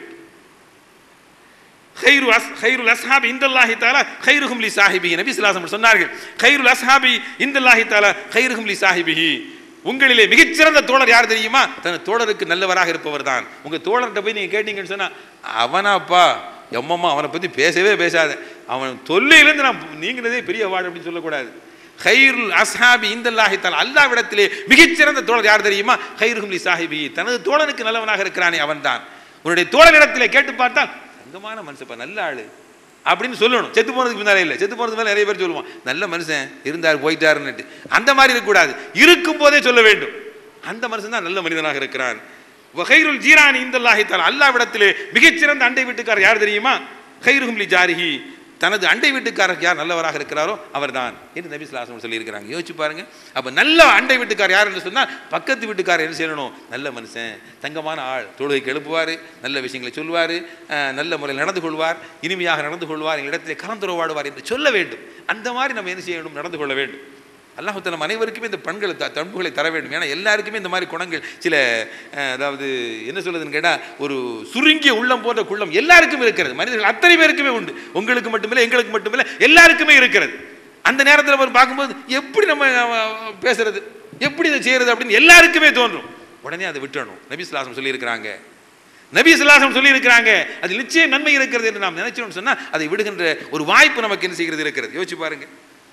خير أس خير الأصحاب عند الله تعالى خيرهم لصاحبه நபி ஸல்லல்லாஹு அலைஹி சொன்னார்கள் خير الأصحاب عند الله تعالى خيرهم لصاحبه உங்களிலே மிகச்சிறந்த தோழர் யார் தெரியுமா தன் தோழருக்கு நல்லவராக இருப்பவர் தான் உங்க தோழர்கிட்ட போய் நீங்க கேட்டீங்கன்னு சொன்னா அவனாப்பா எம்மம்மா அவனை பத்தி பேசவே பேசாத அவன் தொல்லையிலேருந்து நான் நீங்கிறதே பெரிய வாடு அப்படின்னு சொல்லக்கூடாது ஹைருல் அஸ்ஹாபி இந்தல்லாஹி தாலா அல்லாவிடத்திலே மிகச்சிறந்த தோழர் யார் தெரியுமா ஹைருஹும் லி சாஹிபி தனது தோழனுக்கு நல்லவனாக இருக்கிறானே அவன்தான் உன்னுடைய தோழனிடத்திலே கேட்டு பார்த்தால் தங்கமான மனுஷப்பா நல்ல ஆளு அப்படின்னு சொல்லணும் செத்து போனதுக்கு முன்னாலே இல்லை செத்து போனதுக்கு மேலே நிறைய பேர் சொல்லுவான் நல்ல மனுஷன் இருந்தார் போயிட்டாருன்னுட்டு அந்த மாதிரி இருக்கக்கூடாது இருக்கும் போதே சொல்ல வேண்டும் அந்த மனுஷன் தான் நல்ல மனிதனாக இருக்கிறான் வகைருல் ஜீரானி இந்தல்லாஹி தாலா அல்லாவிடத்திலே மிகச்சிறந்த அண்டை வீட்டுக்காரர் யார் தெரியுமா ஹைருஹும் லி ஜாரிஹி தனது அண்டை வீட்டுக்காரர் யார் நல்லவராக இருக்கிறாரோ அவர்தான் என்று நபி சுல்லாசம் சொல்லியிருக்கிறாங்க யோசிச்சு பாருங்க அப்போ நல்ல அண்டை வீட்டுக்கார் யார் என்று சொன்னால் பக்கத்து வீட்டுக்காரர் என்ன செய்யணும் நல்ல மனுஷன் தங்கமான ஆள் தொழுகைக்கு எழுப்புவார் நல்ல விஷயங்களை சொல்வார் நல்ல முறையில் நடந்து கொள்வார் இனிமையாக நடந்து கொள்வார் எங்கள் இடத்திலே கலந்துறவாடுவார் என்று சொல்ல வேண்டும் அந்த மாதிரி நம்ம என்ன செய்யணும் நடந்து கொள்ள வேண்டும் அல்லாஹு நம்ம அனைவருக்குமே இந்த பண்களை த பண்புகளை தர வேண்டும் ஏன்னா எல்லாருக்குமே இந்த மாதிரி குணங்கள் சில அஹ், அதாவது என்ன சொல்லுதுன்னு கேட்டால் ஒரு சுருங்கிய உள்ளம் போன்ற குள்ளம் எல்லாருக்கும் இருக்கிறது மனிதர்கள் அத்தனை பேருக்குமே உண்டு உங்களுக்கு மட்டுமில்லை எங்களுக்கு மட்டுமில்லை எல்லாருக்குமே இருக்கிறது அந்த நேரத்தில் அவர் பார்க்கும்போது எப்படி நம்ம அஹ், பேசுறது எப்படி இதை செய்யறது அப்படின்னு எல்லாருக்குமே தோன்றும் உடனே அதை விட்டுறணும் நபி சுல்லாசம் சொல்லியிருக்கிறாங்க நபி சுல்லாசம் சொல்லி இருக்கிறாங்க அது நிச்சயம் நன்மை இருக்கிறது என்று நாம் நினைச்சோம்னு சொன்னால் அதை விடுகின்ற ஒரு வாய்ப்பு நமக்கு என்ன செய்கிறது இருக்கிறது யோசிச்சு பாருங்க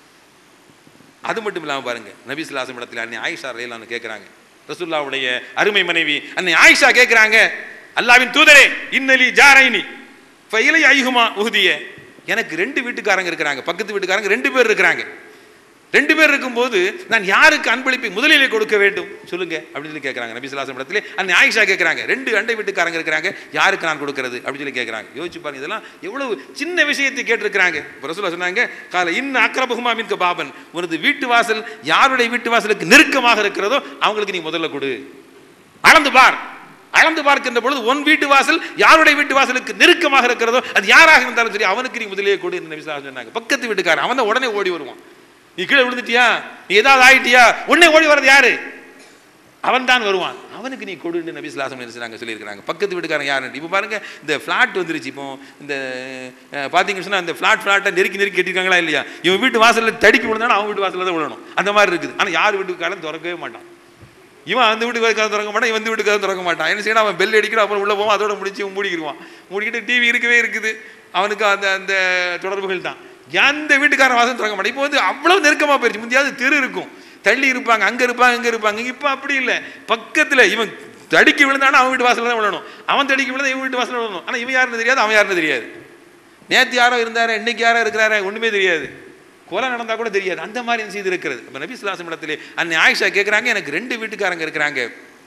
அது மட்டும் இல்லாமல் பாருங்க நபி சுல்லாசம் இடத்துல அன்னை ஆயிஷா ரயிலான்னு கேட்குறாங்க ரசூல்லாவுடைய அருமை மனைவி அன்னை ஆயிஷா கேட்குறாங்க அல்லாவின் தூதரே இன்னலி ஜாரைனி ஃபைலை ஐகுமா உகுதிய எனக்கு ரெண்டு வீட்டுக்காரங்க இருக்கிறாங்க பக்கத்து வீட்டுக்காரங்க ரெண்டு பேர் இருக்கிறாங்க ரெண்டு பேர் இருக்கும்போது நான் யாருக்கு அன்பளிப்பை முதலிலே கொடுக்க வேண்டும் சொல்லுங்க அப்படின்னு சொல்லி கேட்குறாங்க நபி சுல்லாசம் இடத்துல அன்னை ஆயிஷா கேட்குறாங்க ரெண்டு அண்டை வீட்டுக்காரங்க இருக்கிறாங்க யாருக்கு நான் கொடுக்கறது அப்படின்னு சொல்லி கேட்குறாங்க யோசிச்சு பாருங்க இதெல்லாம் எவ்வளவு சின்ன விஷயத்தை கேட்டிருக்கிறாங்க இப்போ ரசூலா சொன்னாங்க கால இன்னும் அக்ரபகுமா மின்க பாபன் உனது வீட்டு வாசல் யாருடைய வீட்டு வாசலுக்கு நெருக்கமாக இருக்கிறதோ அவங்களுக்கு நீ முதல்ல கொடு அளந்து பார் அளந்து பார்க்கின்ற பொழுது உன் வீட்டு வாசல் யாருடைய வீட்டு வாசலுக்கு நெருக்கமாக இருக்கிறதோ அது யாராக இருந்தாலும் சரி அவனுக்கு நீ முதலிலே கொடு என்று நபி ஸல்லல்லாஹு அலைஹி வஸல்லம் சொன்னாங்க பக்கத்து வீட்டுக்காரன் அவன் தான் உடனே ஓடி வருவான் நீ கீழே விழுந்துட்டியா நீ ஏதாவது ஆயிட்டியா உடனே ஓடி வர்றது யாரு அவன் தான் வருவான் அவனுக்கு நீ கொடுன்னு நபி சுல்லாசம் நாங்கள் சொல்லியிருக்கிறாங்க பக்கத்து வீட்டுக்காரங்க யாரு இப்போ பாருங்க இந்த ஃப்ளாட் வந்துருச்சு இப்போ இந்த அஹ், பார்த்தீங்கன்னு சொன்னால் இந்த ஃப்ளாட் ஃப்ளாட்டை நெருக்கி நெருக்கி கட்டிருக்காங்களா இல்லையா இவன் வீட்டு வாசலில் தடிக்கி விழுந்தாலும் அவன் வீட்டு வாசலில் தான் விழணும் அந்த மாதிரி இருக்குது ஆனால் யார் வீட்டுக்காரன் திறக்கவே மாட்டான் இவன் அந்த வீட்டுக்கு கதவு திறக்க மாட்டான் இவன் இந்த வீட்டுக்கு கதவு திறக்க மாட்டான் என்ன செய்யணும் அவன் பெல் அடிக்கிறான் அப்புறம் உள்ள போவான் அதோட முடிச்சு இவன் மூடிக்கிடுவான் மூடிக்கிட்டு டிவி இருக்கவே இருக்குது அவனுக்கு அந்த அந்த தொடர்புகள் தான் எந்த வீட்டுக்காரன் வாசல் திறக்க மாட்டான் இப்போ வந்து அவ்வளவு நெருக்கமாக போயிடுச்சு முந்தையாவது தெரு இருக்கும் தள்ளி இருப்பாங்க அங்கே இருப்பாங்க இங்கே இருப்பாங்க இப்போ அப்படி இல்லை பக்கத்தில் இவன் தடிக்கி விழுந்தானா அவன் வீட்டு வாசலில் தான் விழணும் அவன் தடிக்கி விழுந்தா இவன் வீட்டு வாசலில் விழணும் ஆனால் இவன் யாருன்னு தெரியாது அவன் யாருன்னு தெரியாது நேற்று யாரோ இருந்தாரு இன்னைக்கு யாரோ இருக்கிறாரு ஒன்றுமே தெரியாது கொலை நடந்தா கூட தெரியாது அந்த மாதிரி என்ன செய்து இருக்கிறது இப்போ நபி சுல்லாசம் இடத்துல அன்னை ஆயிஷா கேட்குறாங்க எனக்கு ரெண்டு வீட்டுக்காரங்க இருக்கிறாங்க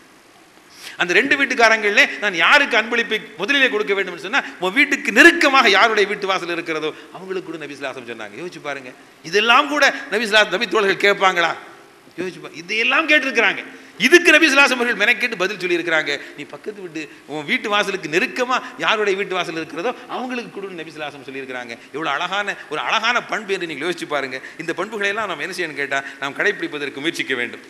அந்த ரெண்டு வீட்டுக்காரங்களே நான் யாருக்கு அன்பளிப்பை முதலிலே கொடுக்க வேண்டும் சொன்னா உன் வீட்டுக்கு நெருக்கமாக யாருடைய வீட்டு வாசல் இருக்கிறதோ அவங்களுக்கு கூட நபி சுல்லாசம் சொன்னாங்க யோசிச்சு பாருங்க இதெல்லாம் கூட நபி சுல்லா நபி தோழர்கள் கேட்பாங்களா யோசிச்சு பா இதையெல்லாம் கேட்டிருக்கிறாங்க இதுக்கு நபி சுல்லாசம் அவர்கள் மெனக்கேட்டு பதில் சொல்லியிருக்கிறாங்க நீ பக்கத்து வீட்டு உன் வீட்டு வாசலுக்கு நெருக்கமா யாருடைய வீட்டு வாசல் இருக்கிறதோ அவங்களுக்கு கூட நபி சுல்லாசம் சொல்லியிருக்கிறாங்க எவ்வளவு அழகான ஒரு அழகான பண்பு என்று நீங்கள் யோசிச்சு பாருங்க இந்த பண்புகளை எல்லாம் நாம் என்ன செய்யணும் கேட்டால் நாம் கடைப்பிடிப்பதற்கு முயற்சிக்க வேண்டும்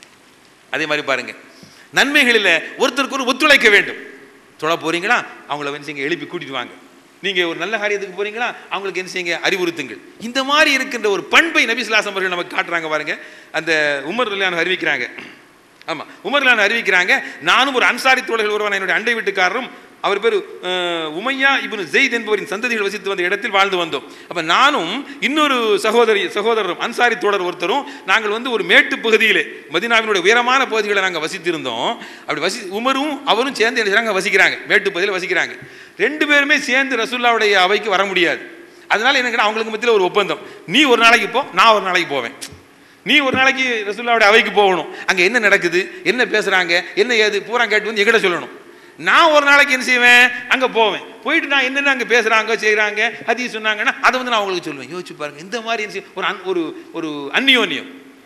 அதே மாதிரி பாருங்க நன்மைகளில் ஒருத்தருக்கு ஒரு ஒத்துழைக்க வேண்டும் தொழ போறீங்களா அவங்கள வந்து செய்யுங்க எழுப்பி கூட்டிட்டு வாங்க நீங்க ஒரு நல்ல காரியத்துக்கு போறீங்களா அவங்களுக்கு என்ன செய்யுங்க அறிவுறுத்துங்கள் இந்த மாதிரி இருக்கின்ற ஒரு பண்பை நபி சுல்லாசம் அவர்கள் நமக்கு காட்டுறாங்க பாருங்க அந்த உமர் ரலியான் அறிவிக்கிறாங்க ஆமா உமர் ரலியான் அறிவிக்கிறாங்க நானும் ஒரு அன்சாரி தோழர்கள் ஒருவன் என்னுடைய அண்டை வீட்டுக்காரரும் அவர் பேர் உமையா இப்னு ஜெயித் என்பவரின் சந்ததிகள் வசித்து வந்த இடத்தில் வாழ்ந்து வந்தோம் அப்ப நானும் இன்னொரு சகோதரி சகோதரரும் அன்சாரி தோழர் ஒருத்தரும் நாங்கள் வந்து ஒரு மேட்டு பகுதியிலே மதினாவினுடைய உயரமான பகுதிகளை நாங்கள் வசித்திருந்தோம் அப்படி வசி உமரும் அவரும் சேர்ந்து என்ன செய்றாங்க வசிக்கிறாங்க மேட்டு பகுதியில் வசிக்கிறாங்க ரெண்டு பேருமே சேர்ந்து ரசூல்லாவுடைய அவைக்கு வர முடியாது அதனால எனக்கு அவங்களுக்கு மத்தியில் ஒரு ஒப்பந்தம் நீ ஒரு நாளைக்கு போ நான் ஒரு நாளைக்கு போவேன் நீ ஒரு நாளைக்கு ரசூல்லாவுடைய அவைக்கு போகணும் அங்கே என்ன நடக்குது என்ன பேசுகிறாங்க என்ன ஏது பூரா கேட்டு வந்து எங்கிட்ட சொல்லணும் நான் ஒரு நாளைக்கு என்ன செய்வேன் அங்கே போவேன் போயிட்டு நான் என்னென்ன அங்கே பேசுகிறாங்க செய்கிறாங்க ஹதீஸ் சொன்னாங்கன்னா அதை வந்து நான் அவங்களுக்கு சொல்லுவேன் யோசிச்சு பாருங்க இந்த மாதிரி என்ன செய்ய- ஒரு அன்- ஒரு ஒரு அந்நியோன்யம்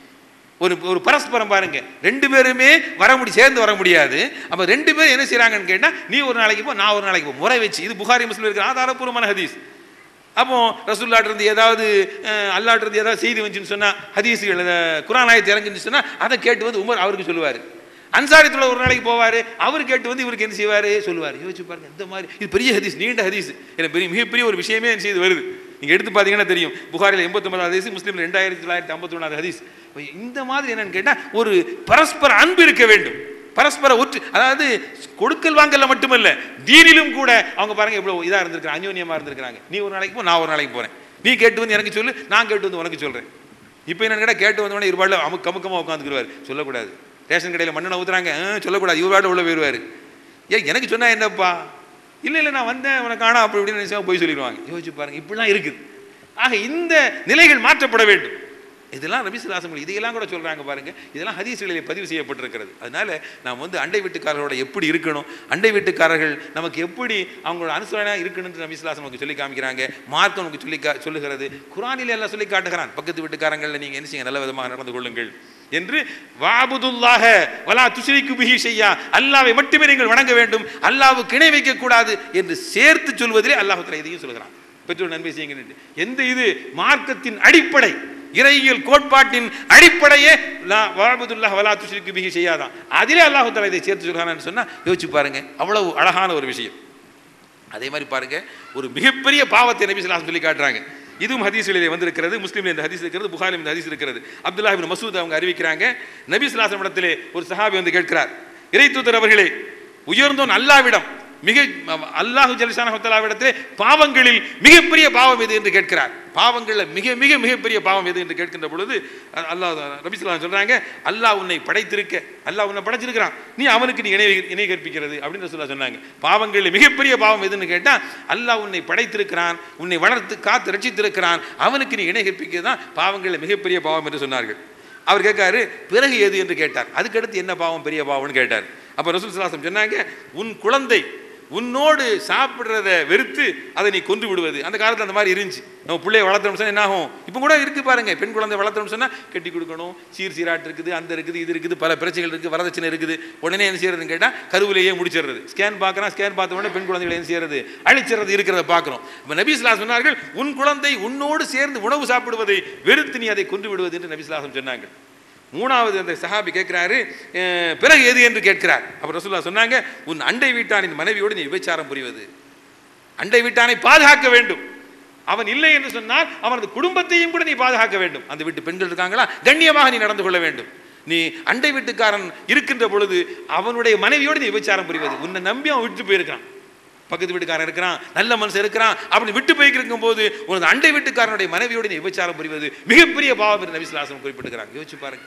ஒரு ஒரு பரஸ்பரம் பாருங்க ரெண்டு பேருமே வர முடி சேர்ந்து வர முடியாது அப்போ ரெண்டு பேரும் என்ன செய்கிறாங்கன்னு கேட்டால் நீ ஒரு நாளைக்கு போ நான் ஒரு நாளைக்கு போ முறை வச்சு இது புகாரி முஸ்லிம் இருக்கிற ஆதாரப்பூர்வமான ஹதீஸ் அப்போ ரசூல்லாட்ட இருந்து ஏதாவது அஹ், அல்லாட்ட இருந்து ஏதாவது செய்தி வந்துச்சுன்னு சொன்னா ஹதீஸுகள் அஹ், குரான் ஆயத்து இறங்குன்னு சொன்னா அதை கேட்டு வந்து உமர் அவருக்கு சொல்லுவார் அன்சாரித்துல ஒரு நாளைக்கு போவார் அவர் கேட்டு வந்து இவருக்கு என்ன செய்வார் சொல்லுவார் யோசிச்சு பாருங்க இந்த மாதிரி இது பெரிய ஹதீஸ் நீண்ட ஹதீஸ் எனக்கு பெரிய மிகப்பெரிய ஒரு விஷயமே என்ன செய்து வருது நீங்க எடுத்து பார்த்தீங்கன்னா தெரியும் புகாரில் எண்பத்தொன்பதாவது ஹதீஸ் முஸ்லீம் ரெண்டாயிரத்தி தொள்ளாயிரத்தி ஐம்பத்தி ஒன்றாவது ஹதீஸ் இந்த மாதிரி என்னன்னு கேட்டால் ஒரு பரஸ்பர அன்பு இருக்க வேண்டும் பரஸ்பர ஒற்று அதாவது கொடுக்கல் வாங்கல மட்டுமல்ல தீனிலும் கூட அவங்க பாருங்க இவ்வளவு இதா இருந்திருக்காங்க அந்யோன்யமா இருந்திருக்காங்க நீ ஒரு நாளைக்கு போ நான் ஒரு நாளைக்கு போறேன் நீ கேட்டு வந்து எனக்கு சொல்லு நான் கேட்டு வந்து உனக்கு சொல்றேன் இப்போ என்ன கேட்டால் கேட்டு வந்தவொடனே இருபாடில் அமுக்கு கமுக்கமாக உட்காந்துக்குருவார் சொல்லக்கூடாது ரேஷன் கடையில் மண்ணெண்ணெய் ஊத்துறாங்க ஆ, சொல்லக்கூடாது இவரோட உள்ள போயிடுவார் ஏன் எனக்கு சொன்னா என்னப்பா இல்லை இல்லை நான் வந்தேன் உனக்கு காணா அப்படி இப்படின்னு நினைச்சா போய் சொல்லிடுவாங்க யோசிச்சு பாருங்க இப்படிலாம் இருக்குது ஆக இந்த நிலைகள் மாற்றப்பட வேண்டும் இதெல்லாம் நபிசுல்லாசம் இதையெல்லாம் கூட சொல்றாங்க பாருங்க இதெல்லாம் ஹதீஸ்களிலே பதிவு செய்யப்பட்டிருக்கிறது அதனால நாம் வந்து அண்டை வீட்டுக்காரர்களோட எப்படி இருக்கணும் அண்டை வீட்டுக்காரர்கள் நமக்கு எப்படி அவங்களோட அனுசரணை இருக்கணும்னு நபிசுல்லாசம் நமக்கு சொல்லி காமிக்கிறாங்க மார்க்கம் நமக்கு சொல்லி கா- சொல்லுகிறது குரானில் எல்லாம் சொல்லி காட்டுகிறான் பக்கத்து வீட்டுக்காரங்களில் நீங்க என்ன செய்யுங்க நல்ல விதமாக நடந்து கொள்ளுங்கள் என்று வாபுதுல்லாஹ வலா துஷ்ரிக்கு பிஹி ஷையா அல்லாவை மட்டுமே நீங்கள் வணங்க வேண்டும் அல்லாவுக்கு இணை வைக்க கூடாது என்று சேர்த்து சொல்வதிலே அல்லாஹ் இதையும் சொல்கிறான் பெற்றோர் நன்மை செய்யுங்க எந்த இது மார்க்கத்தின் அடிப்படை இறையியல் கோட்பாட்டின் அடிப்படையே நான் வாபுதுல்லாஹ் வலா துஷ்ரிக்கு பிஹி செய்யாதான் அதிலே அல்லாஹ் தலா இதை சேர்த்து சொல்கிறான்னு சொன்னா யோசிச்சு பாருங்க அவ்வளவு அழகான ஒரு விஷயம் அதே மாதிரி பாருங்க ஒரு மிகப்பெரிய பாவத்தை நபி ஸல்லல்லாஹு அலைஹி சொல்லி காட்டுறாங்க இதுவும் ஹதீஸ்களிலே வந்திருக்கிறது முஸ்லீம்ல இந்த ஹதீஸ் இருக்கிறது புகாரில் இந்த ஹதீஸ் இருக்கிறது அப்துல்லாஹ் இப்னு மசூத் அவங்க அறிவிக்கிறாங்க நபி ஸல்லல்லாஹு அலைஹி இடத்திலே ஒரு சஹாபி வந்து கேட்கிறார் இறை தூதர் அவர்களே உயர்ந்தோன் அல்லாவிடம் மிக அல்லாஹு ஜலிசானத்திலே பாவங்களில் மிகப்பெரிய பாவம் எது என்று கேட்கிறார் பாவங்களில் மிக மிக மிகப்பெரிய பாவம் எது என்று கேட்கின்ற பொழுது அ- அல்லாஹ் நபிசுல்லாம் சொல்றாங்க அல்லாஹ் உன்னை படைத்திருக்க அல்லாஹ் உன்னை படைச்சிருக்கிறான் நீ அவனுக்கு நீ இணை இணை கற்பிக்கிறது அப்படின்னு சொல்ல சொன்னாங்க பாவங்களில் மிகப்பெரிய பாவம் எதுன்னு கேட்டா அல்லாஹ் உன்னை படைத்திருக்கிறான் உன்னை வளர்த்து காத்து ரட்சித்திருக்கிறான் அவனுக்கு நீ இணை கற்பிக்கிறது தான் பாவங்களில் மிகப்பெரிய பாவம் என்று சொன்னார்கள் அவர் கேட்காரு பிறகு எது என்று கேட்டார் அதுக்கடுத்து என்ன பாவம் பெரிய பாவம்னு கேட்டார் அப்ப ரசூல் சலாசம் சொன்னாங்க உன் குழந்தை உன்னோடு சாப்பிட்றத வெறுத்து அதை நீ கொன்று விடுவது அந்த காலத்தில் அந்த மாதிரி இருந்துச்சு நம்ம பிள்ளைய வளர்த்தோம்னு சொன்னா என்ன ஆகும் இப்போ கூட இருக்கு பாருங்க பெண் குழந்தை வளர்த்தோம்னு சொன்னா கட்டி கொடுக்கணும் சீர் சீராட்டு இருக்குது அந்த இருக்குது இது இருக்குது பல பிரச்சனைகள் இருக்குது வரதட்சணை இருக்குது உடனே என்ன செய்யறதுன்னு கேட்டால் கருவிலேயே முடிச்சிடுறது ஸ்கேன் பார்க்கறான் ஸ்கேன் பார்த்த உடனே பெண் குழந்தைகளை என்ன செய்யறது அழிச்சிறது இருக்கிறத பார்க்குறோம் இப்போ நபிஸ்லா சொன்னார்கள் உன் குழந்தை உன்னோடு சேர்ந்து உணவு சாப்பிடுவதை வெறுத்து நீ அதை கொன்று விடுவது என்று நபிஸ்லாசம் சொன்னாங்க மூணாவது அந்த சஹாபி கேட்கிறாரு அஹ், பிறகு எது என்று கேட்கிறார் அப்ப ரசூலுல்லாஹ் சொன்னாங்க உன் அண்டை வீட்டானின் மனைவியோடு நீ விபச்சாரம் புரிவது அண்டை வீட்டானை பாதுகாக்க வேண்டும் அவன் இல்லை என்று சொன்னால் அவனது குடும்பத்தையும் கூட நீ பாதுகாக்க வேண்டும் அந்த வீட்டு பெண்கள் இருக்காங்களா கண்ணியமாக நீ நடந்து கொள்ள வேண்டும் நீ அண்டை வீட்டுக்காரன் இருக்கின்ற பொழுது அவனுடைய மனைவியோடு நீ விபச்சாரம் புரிவது உன்னை நம்பி அவன் விட்டு போயிருக்கான் பக்கத்து வீட்டுக்காரன் இருக்கிறான் நல்ல மனுஷன் இருக்கிறான் அப்படி விட்டு போயிருக்கும் போது உனது அண்டை வீட்டுக்காரனுடைய மனைவியோடு நீ விபச்சாரம் புரிவது மிகப்பெரிய பாவம் என்று நபிசுலாசம் குறிப்பிட்டுக்கிறாங்க யோசிச்சு பாருங்க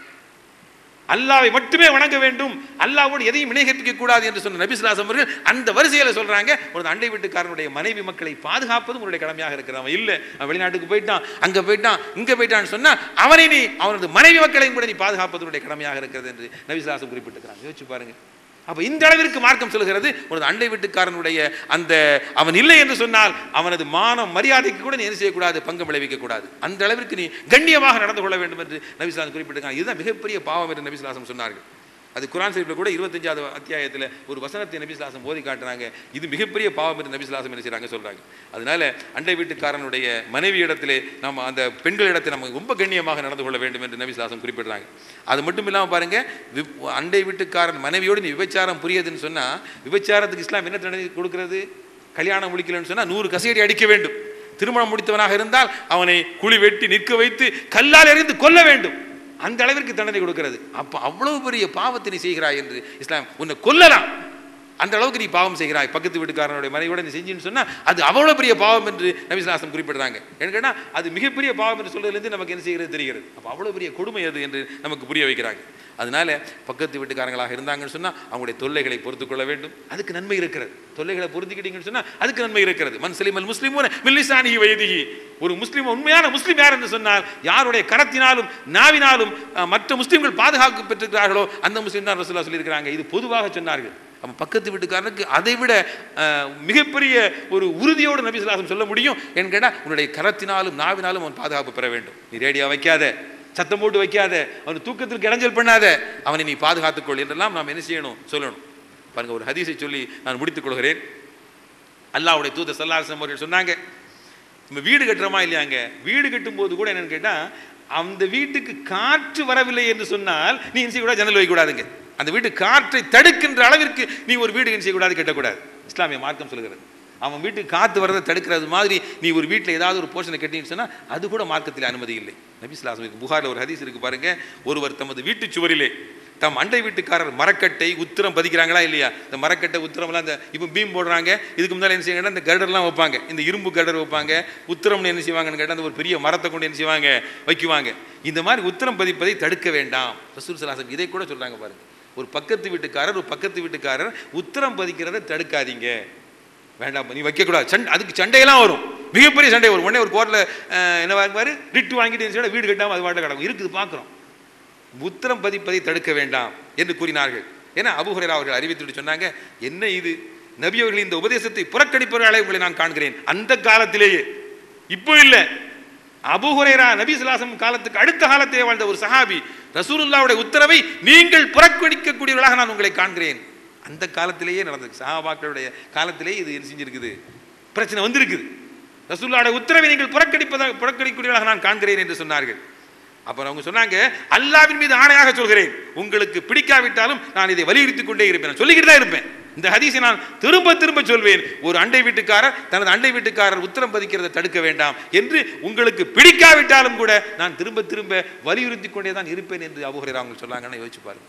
அல்லாவை மட்டுமே வணங்க வேண்டும் அல்லாவோடு எதையும் இணை கற்பிக்க கூடாது என்று சொன்ன நபிசுலாசம் அவர்கள் அந்த வரிசையில சொல்றாங்க ஒரு அண்டை வீட்டுக்காரனுடைய மனைவி மக்களை பாதுகாப்பது உன்னுடைய கடமையாக இருக்கிறது அவன் இல்ல அவன் வெளிநாட்டுக்கு போயிட்டான் அங்க போயிட்டான் இங்க போயிட்டான்னு சொன்னா அவனை நீ அவனது மனைவி மக்களையும் கூட நீ பாதுகாப்பது உன்னுடைய கடமையாக இருக்கிறது என்று நபிசுலாசம் குறிப்பிட்டிருக்கிறாங்க யோசிச்சு பாருங்க அப்ப இந்த அளவிற்கு மார்க்கம் சொல்கிறது உனது அண்டை வீட்டுக்காரனுடைய அந்த அவன் இல்லை என்று சொன்னால் அவனது மானம் மரியாதைக்கு கூட நீ என்ன செய்யக்கூடாது பங்கம் விளைவிக்க கூடாது அந்த அளவிற்கு நீ கண்ணியமாக நடந்து கொள்ள வேண்டும் என்று நபிசுலாசம் குறிப்பிட்டிருக்காங்க இதுதான் மிகப்பெரிய பாவம் என்று நபிசுலாசம் சொன்னார்கள் அது குரான் ஷரீஃபில் கூட இருபத்தஞ்சாவது அத்தியாயத்தில் ஒரு வசனத்தை நபிசுலாசம் போதி காட்டுறாங்க இது மிகப்பெரிய பாவம் என்று நபிசுலாசம் என்ன செய்றாங்க சொல்றாங்க அதனால அண்டை வீட்டுக்காரனுடைய மனைவி இடத்திலே நம்ம அந்த பெண்களிடத்தில் நம்ம ரொம்ப கண்ணியமாக நடந்து கொள்ள வேண்டும் என்று நபிசுலாசம் குறிப்பிடுறாங்க அது மட்டும் இல்லாமல் பாருங்க விப்- அண்டை வீட்டுக்காரன் மனைவியோடு நீ விபச்சாரம் புரியுதுன்னு சொன்னா விபச்சாரத்துக்கு இஸ்லாம் என்ன தண்டனை கொடுக்கிறது கல்யாணம் முடிக்கலன்னு சொன்னா நூறு கசையடி அடிக்க வேண்டும் திருமணம் முடித்தவனாக இருந்தால் அவனை குழி வெட்டி நிற்க வைத்து கல்லால் எறிந்து கொல்ல வேண்டும் அந்த அளவிற்கு தண்டனை கொடுக்கிறது அப்போ அவ்வளவு பெரிய பாவத்தை நீ செய்கிறாய் என்று இஸ்லாம் உன்னை கொல்லலாம் அந்த அளவுக்கு நீ பாவம் செய்கிறாய் பக்கத்து வீட்டுக்காரனுடைய மனைவியோட நீ செஞ்சுன்னு சொன்னா அது அவ்வளவு பெரிய பாவம் என்று நபிசுலாசம் குறிப்பிடுறாங்க ஏன்னா அது மிகப்பெரிய பாவம் என்று சொல்றதுலேருந்து நமக்கு என்ன செய்கிறது தெரிகிறது அப்போ அவ்வளவு பெரிய கொடுமை அது என்று நமக்கு புரிய வைக்கிறாங்க அதனால பக்கத்து வீட்டுக்காரங்களாக இருந்தாங்கன்னு சொன்னா அவங்களுடைய தொல்லைகளை பொறுத்துக் கொள்ள வேண்டும் அதுக்கு நன்மை இருக்கிறது தொல்லைகளை பொருத்திக்கிட்டீங்கன்னு சொன்னா அதுக்கு நன்மை இருக்கிறது மன் சலிமல் முஸ்லிமோன மில்லிசானிகி வயதிகி ஒரு முஸ்லிம் உண்மையான முஸ்லிம் யார் என்று சொன்னால் யாருடைய கரத்தினாலும் நாவினாலும் அஹ், மற்ற முஸ்லிம்கள் பாதுகாப்பு பெற்றிருக்கிறார்களோ அந்த முஸ்லிம் தான் ரசூல்லா சொல்லியிருக்கிறாங்க இது பொதுவாக சொன்னார்கள் அவன் பக்கத்து வீட்டுக்காரனுக்கு அதை விட அஹ், மிகப்பெரிய ஒரு உறுதியோடு நபி சொல்லாசம் சொல்ல முடியும் என்று கேட்டால் உன்னுடைய கரத்தினாலும் நாவினாலும் அவன் பாதுகாப்பு பெற வேண்டும் நீ ரேடியோ வைக்காத சத்தம் போட்டு வைக்காத அவன் தூக்கத்திற்கு இடைஞ்சல் பண்ணாத அவனை நீ பாதுகாத்துக்கொள் என்றெல்லாம் நாம் என்ன செய்யணும் சொல்லணும் பாருங்க ஒரு ஹதீஸை சொல்லி நான் முடித்துக் கொள்கிறேன் அல்லாஹ்வுடைய தூதர் சல்லாசம் அவர்கள் சொன்னாங்க நம்ம வீடு கட்டுறோமா இல்லையாங்க வீடு கட்டும்போது கூட என்னன்னு கேட்டா அந்த வீட்டுக்கு காற்று வரவில்லை என்று சொன்னால் நீ என்ன செய்யக்கூடாது ஜன்னல் வைக்கக்கூடாதுங்க அந்த வீட்டு காற்றை தடுக்கின்ற அளவிற்கு நீ ஒரு வீடு என்ன செய்யக்கூடாது கட்டக்கூடாது இஸ்லாமிய மார்க்கம் சொல்கிறது அவன் வீட்டுக்கு காற்று வரதை தடுக்கிறது மாதிரி நீ ஒரு வீட்டில் ஏதாவது ஒரு போர்ஷனை கட்டின்னு சொன்னா அது கூட மார்க்கத்தில் அனுமதி இல்லை நபிஸ்லாசம் புகாரில் ஒரு ஹதீஸ் இருக்கு பாருங்க ஒருவர் தமது வீட்டு சுவரிலே தம் அண்டை வீட்டுக்காரர் மரக்கட்டை உத்திரம் பதிக்கிறாங்களா இல்லையா இந்த மரக்கட்டை உத்திரம்லாம் இந்த இப்போ பீம் போடுறாங்க இதுக்கு முன்னாடி என்ன செய்வாங்கன்னா இந்த கர்டர்லாம் வைப்பாங்க இந்த இரும்பு கர்டர் வைப்பாங்க உத்திரம்னு என்ன செய்வாங்கன்னு கேட்டால் அந்த ஒரு பெரிய மரத்தை கொண்டு என்ன செய்வாங்க வைக்குவாங்க இந்த மாதிரி உத்திரம் பதிப்பதை தடுக்க வேண்டாம் ரசூல் சலாசம் இதை கூட சொல்றாங்க பாருங்க ஒரு பக்கத்து வீட்டுக்காரர் ஒரு பக்கத்து வீட்டுக்காரர் உத்திரம் பதிக்கிறதை தடுக்காதீங்க வேண்டாம் நீ வைக்கக்கூடாது சண்டை அதுக்கு சண்டையெல்லாம் வரும் மிகப்பெரிய சண்டை வரும் உடனே ஒரு கோர்ட்டில் என்ன வாங்குவாரு ரிட்டு வாங்கிட்டு என்ன செய்யணும், வீடு கட்டாமல் அது வாட்ட கிடக்கும் இருக்குது பார்க்குறோம் உத்திரம் பதிப்பதை தடுக்க வேண்டாம் என்று கூறினார்கள் ஏன்னா அபுஹுரேரா அவர்கள் அறிவித்துட்டு சொன்னாங்க என்ன இது நபி அவர்கள் இந்த உபதேசத்தை புறக்கணிப்பவர்களை உங்களை நான் காண்கிறேன் அந்த காலத்திலேயே இப்போ இல்லை அபுஹுரேரா நபி சுல்லாசம் காலத்துக்கு அடுத்த காலத்திலே வாழ்ந்த ஒரு சஹாபி ரசூலுல்லாவுடைய உத்தரவை நீங்கள் புறக்கணிக்கக்கூடியவர்களாக நான் உங்களை காண்கிறேன் அந்த காலத்திலேயே நடந்தது சஹாபாக்களுடைய காலத்திலேயே இது என்ன செஞ்சிருக்குது பிரச்சனை வந்திருக்குது ரசூலுல்லாவுடைய உத்தரவை நீங்கள் புறக்கணிப்பதாக புறக்கணிக்கக்கூடியவர்களாக நான் காண்கிறேன் என்று சொன்னார்கள் அப்புறம் அவங்க சொன்னாங்க அல்லாவின் மீது ஆணையாக சொல்கிறேன் உங்களுக்கு பிடிக்காவிட்டாலும் நான் இதை வலியுறுத்திக் கொண்டே இருப்பேன் நான் சொல்லிக்கிட்டு தான் இருப்பேன் இந்த ஹதீஸை நான் திரும்ப திரும்ப சொல்வேன் ஒரு அண்டை வீட்டுக்காரர் தனது அண்டை வீட்டுக்காரர் உத்தரம் பதிக்கிறதை தடுக்க வேண்டாம் என்று உங்களுக்கு பிடிக்காவிட்டாலும் கூட நான் திரும்ப திரும்ப வலியுறுத்தி கொண்டே தான் இருப்பேன் என்று அபுஹரேரா அவங்க சொன்னாங்கன்னு யோசிச்சு பாருங்க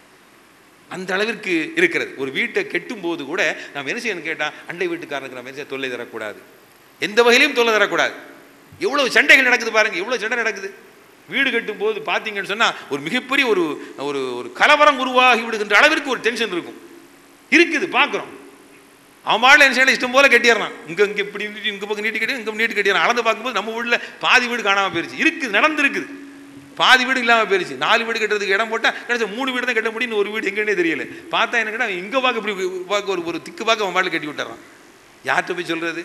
அந்த அளவிற்கு இருக்கிறது ஒரு வீட்டை கெட்டும் போது கூட நாம் என்ன செய்யணும் கேட்டால் அண்டை வீட்டுக்காரனுக்கு நம்ம என்ன செய்ய தொல்லை தரக்கூடாது எந்த வகையிலும் தொல்லை தரக்கூடாது எவ்வளவு சண்டைகள் நடக்குது பாருங்க எவ்வளவு சண்டை நடக்குது வீடு கட்டும் போது பார்த்தீங்கன்னு சொன்னா ஒரு மிகப்பெரிய ஒரு ஒரு ஒரு கலவரம் உருவாகி விடுகின்ற அளவிற்கு ஒரு டென்ஷன் இருக்கும் இருக்குது பார்க்குறோம் அவன் பாடல என்ன செய்யலாம் இஷ்டம் போல கட்டிடுறான் இங்க இங்க இப்படி நீட்டி, இங்க பக்கம் நீட்டி கட்டி இங்க நீட்டி கட்டிடுறான் அளந்து பார்க்கும்போது நம்ம வீட்டில் பாதி வீடு காணாம போயிருச்சு இருக்குது நடந்திருக்குது பாதி வீடு இல்லாமல் போயிருச்சு நாலு வீடு கட்டுறதுக்கு இடம் போட்டால் கிடைச்ச மூணு வீடு தான் கட்ட முடியும் ஒரு வீடு எங்கன்னே தெரியல பார்த்தா என்ன கேட்டால் இங்கே பார்க்க இப்படி பார்க்க ஒரு ஒரு திக்கு பார்க்க அவன் பாட்டில் கட்டி விட்டுறான் யார்கிட்ட போய் சொல்றது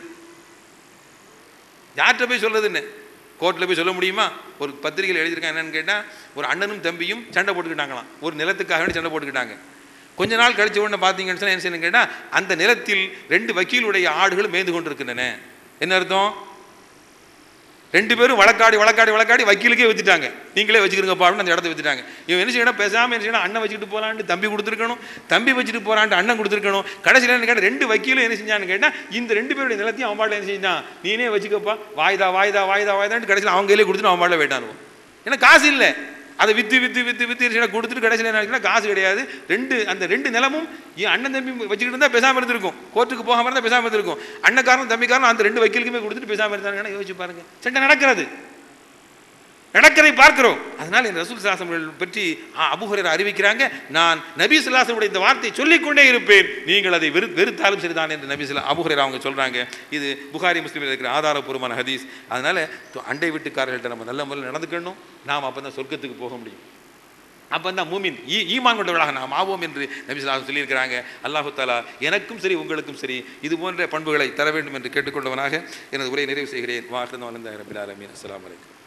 யார்கிட்ட போய் சொல்றதுன்னு கோர்ட்டில் போய் சொல்ல முடியுமா ஒரு பத்திரிகையில் எழுதியிருக்காங்க என்னன்னு கேட்டால் ஒரு அண்ணனும் தம்பியும் சண்டை போட்டுக்கிட்டாங்களாம் ஒரு நிலத்துக்காக வேண்டி சண்டை போட்டுக்கிட்டாங்க கொஞ்ச நாள் கழிச்ச உடனே பார்த்தீங்கன்னு சொன்னா என்ன செய்யணும் கேட்டால் அந்த நிலத்தில் ரெண்டு வக்கீலுடைய ஆடுகள் மேய்ந்து கொண்டிருக்கின்றன என்ன அர்த்தம் ரெண்டு பேரும் வழக்காடி வழக்காடி வழக்காடி வக்கீலுக்கே வித்துட்டாங்க நீங்களே வச்சுக்கிறீங்கப்பா அப்படின்னு அந்த இடத்த வித்துட்டாங்க இவன் என்ன செய்யணும் பேசாமல் என்ன செய்யணும் அண்ணன் வச்சுக்கிட்டு போகலான்ட்டு தம்பி கொடுத்துருக்கணும் தம்பி வச்சுட்டு போகிறான்ட்டு அண்ணன் கொடுத்துருக்கணும் கடைசியில் என்ன கேட்டால் ரெண்டு வக்கீலும் என்ன செஞ்சான்னு கேட்டால் இந்த ரெண்டு பேருடைய நிலத்தையும் அவன் பாட்டில் என்ன செஞ்சான் நீனே வச்சுக்கப்பா வாய்தா வாய்தா வாய்தா வாய்தான்ட்டு கடைசியில் அவங்க கையிலே கொடுத்துட்டு அவன் பாட்டில் போயிட்டானுவோம் ஏன்னா காசு இல்லை அதை வித்து வித்து வித்து வித்து என்ன கொடுத்துட்டு கடைசியில் என்ன ஆச்சுன்னா காசு கிடையாது ரெண்டு அந்த ரெண்டு நிலமும் என் அண்ணன் தம்பி வச்சுக்கிட்டு இருந்தால் பேசாமல் இருந்திருக்கும் கோர்ட்டுக்கு போகாமல் இருந்தால் பேசாமல் இருந்திருக்கும் அண்ணக்காரன் தம்பிக்காரன் அந்த ரெண்டு வக்கீலுக்குமே கொடுத்துட்டு பேசாமல் இருந்தாங்கன்னா யோசிச்சு பாருங்க சண்டை நடக்கிறது நடக்கிறதை பார்க்கிறோம் அதனால் இந்த ரசூல் சாசங்கள் பற்றி அபுஹரர் அறிவிக்கிறாங்க நான் நபி சுல்லாசனுடைய இந்த வார்த்தையை சொல்லிக்கொண்டே இருப்பேன் நீங்கள் அதை வெறு வெறுத்தாலும் சரிதான் என்று நபி சுல்லா அபுஹரர் அவங்க சொல்கிறாங்க இது புகாரி முஸ்லீமில் இருக்கிற ஆதாரபூர்வமான ஹதீஸ் அதனால் அண்டை வீட்டுக்காரர்கள்ட்ட நம்ம நல்ல முறையில் நடந்துக்கணும் நாம் அப்போ தான் சொர்க்கத்துக்கு போக முடியும் அப்போ தான் மூமின் ஈ ஈமான் கொண்டவர்களாக நாம் ஆவோம் என்று நபி சொல்லாஹ் சொல்லியிருக்கிறாங்க அல்லாஹு தாலா எனக்கும் சரி உங்களுக்கும் சரி இது போன்ற பண்புகளை தர வேண்டும் என்று கேட்டுக்கொண்டவனாக எனது உரையை நிறைவு செய்கிறேன் வாஹிருந்த வளர்ந்த ரபில் ஆலமீன் அஸ்லாம் வலைக்கம்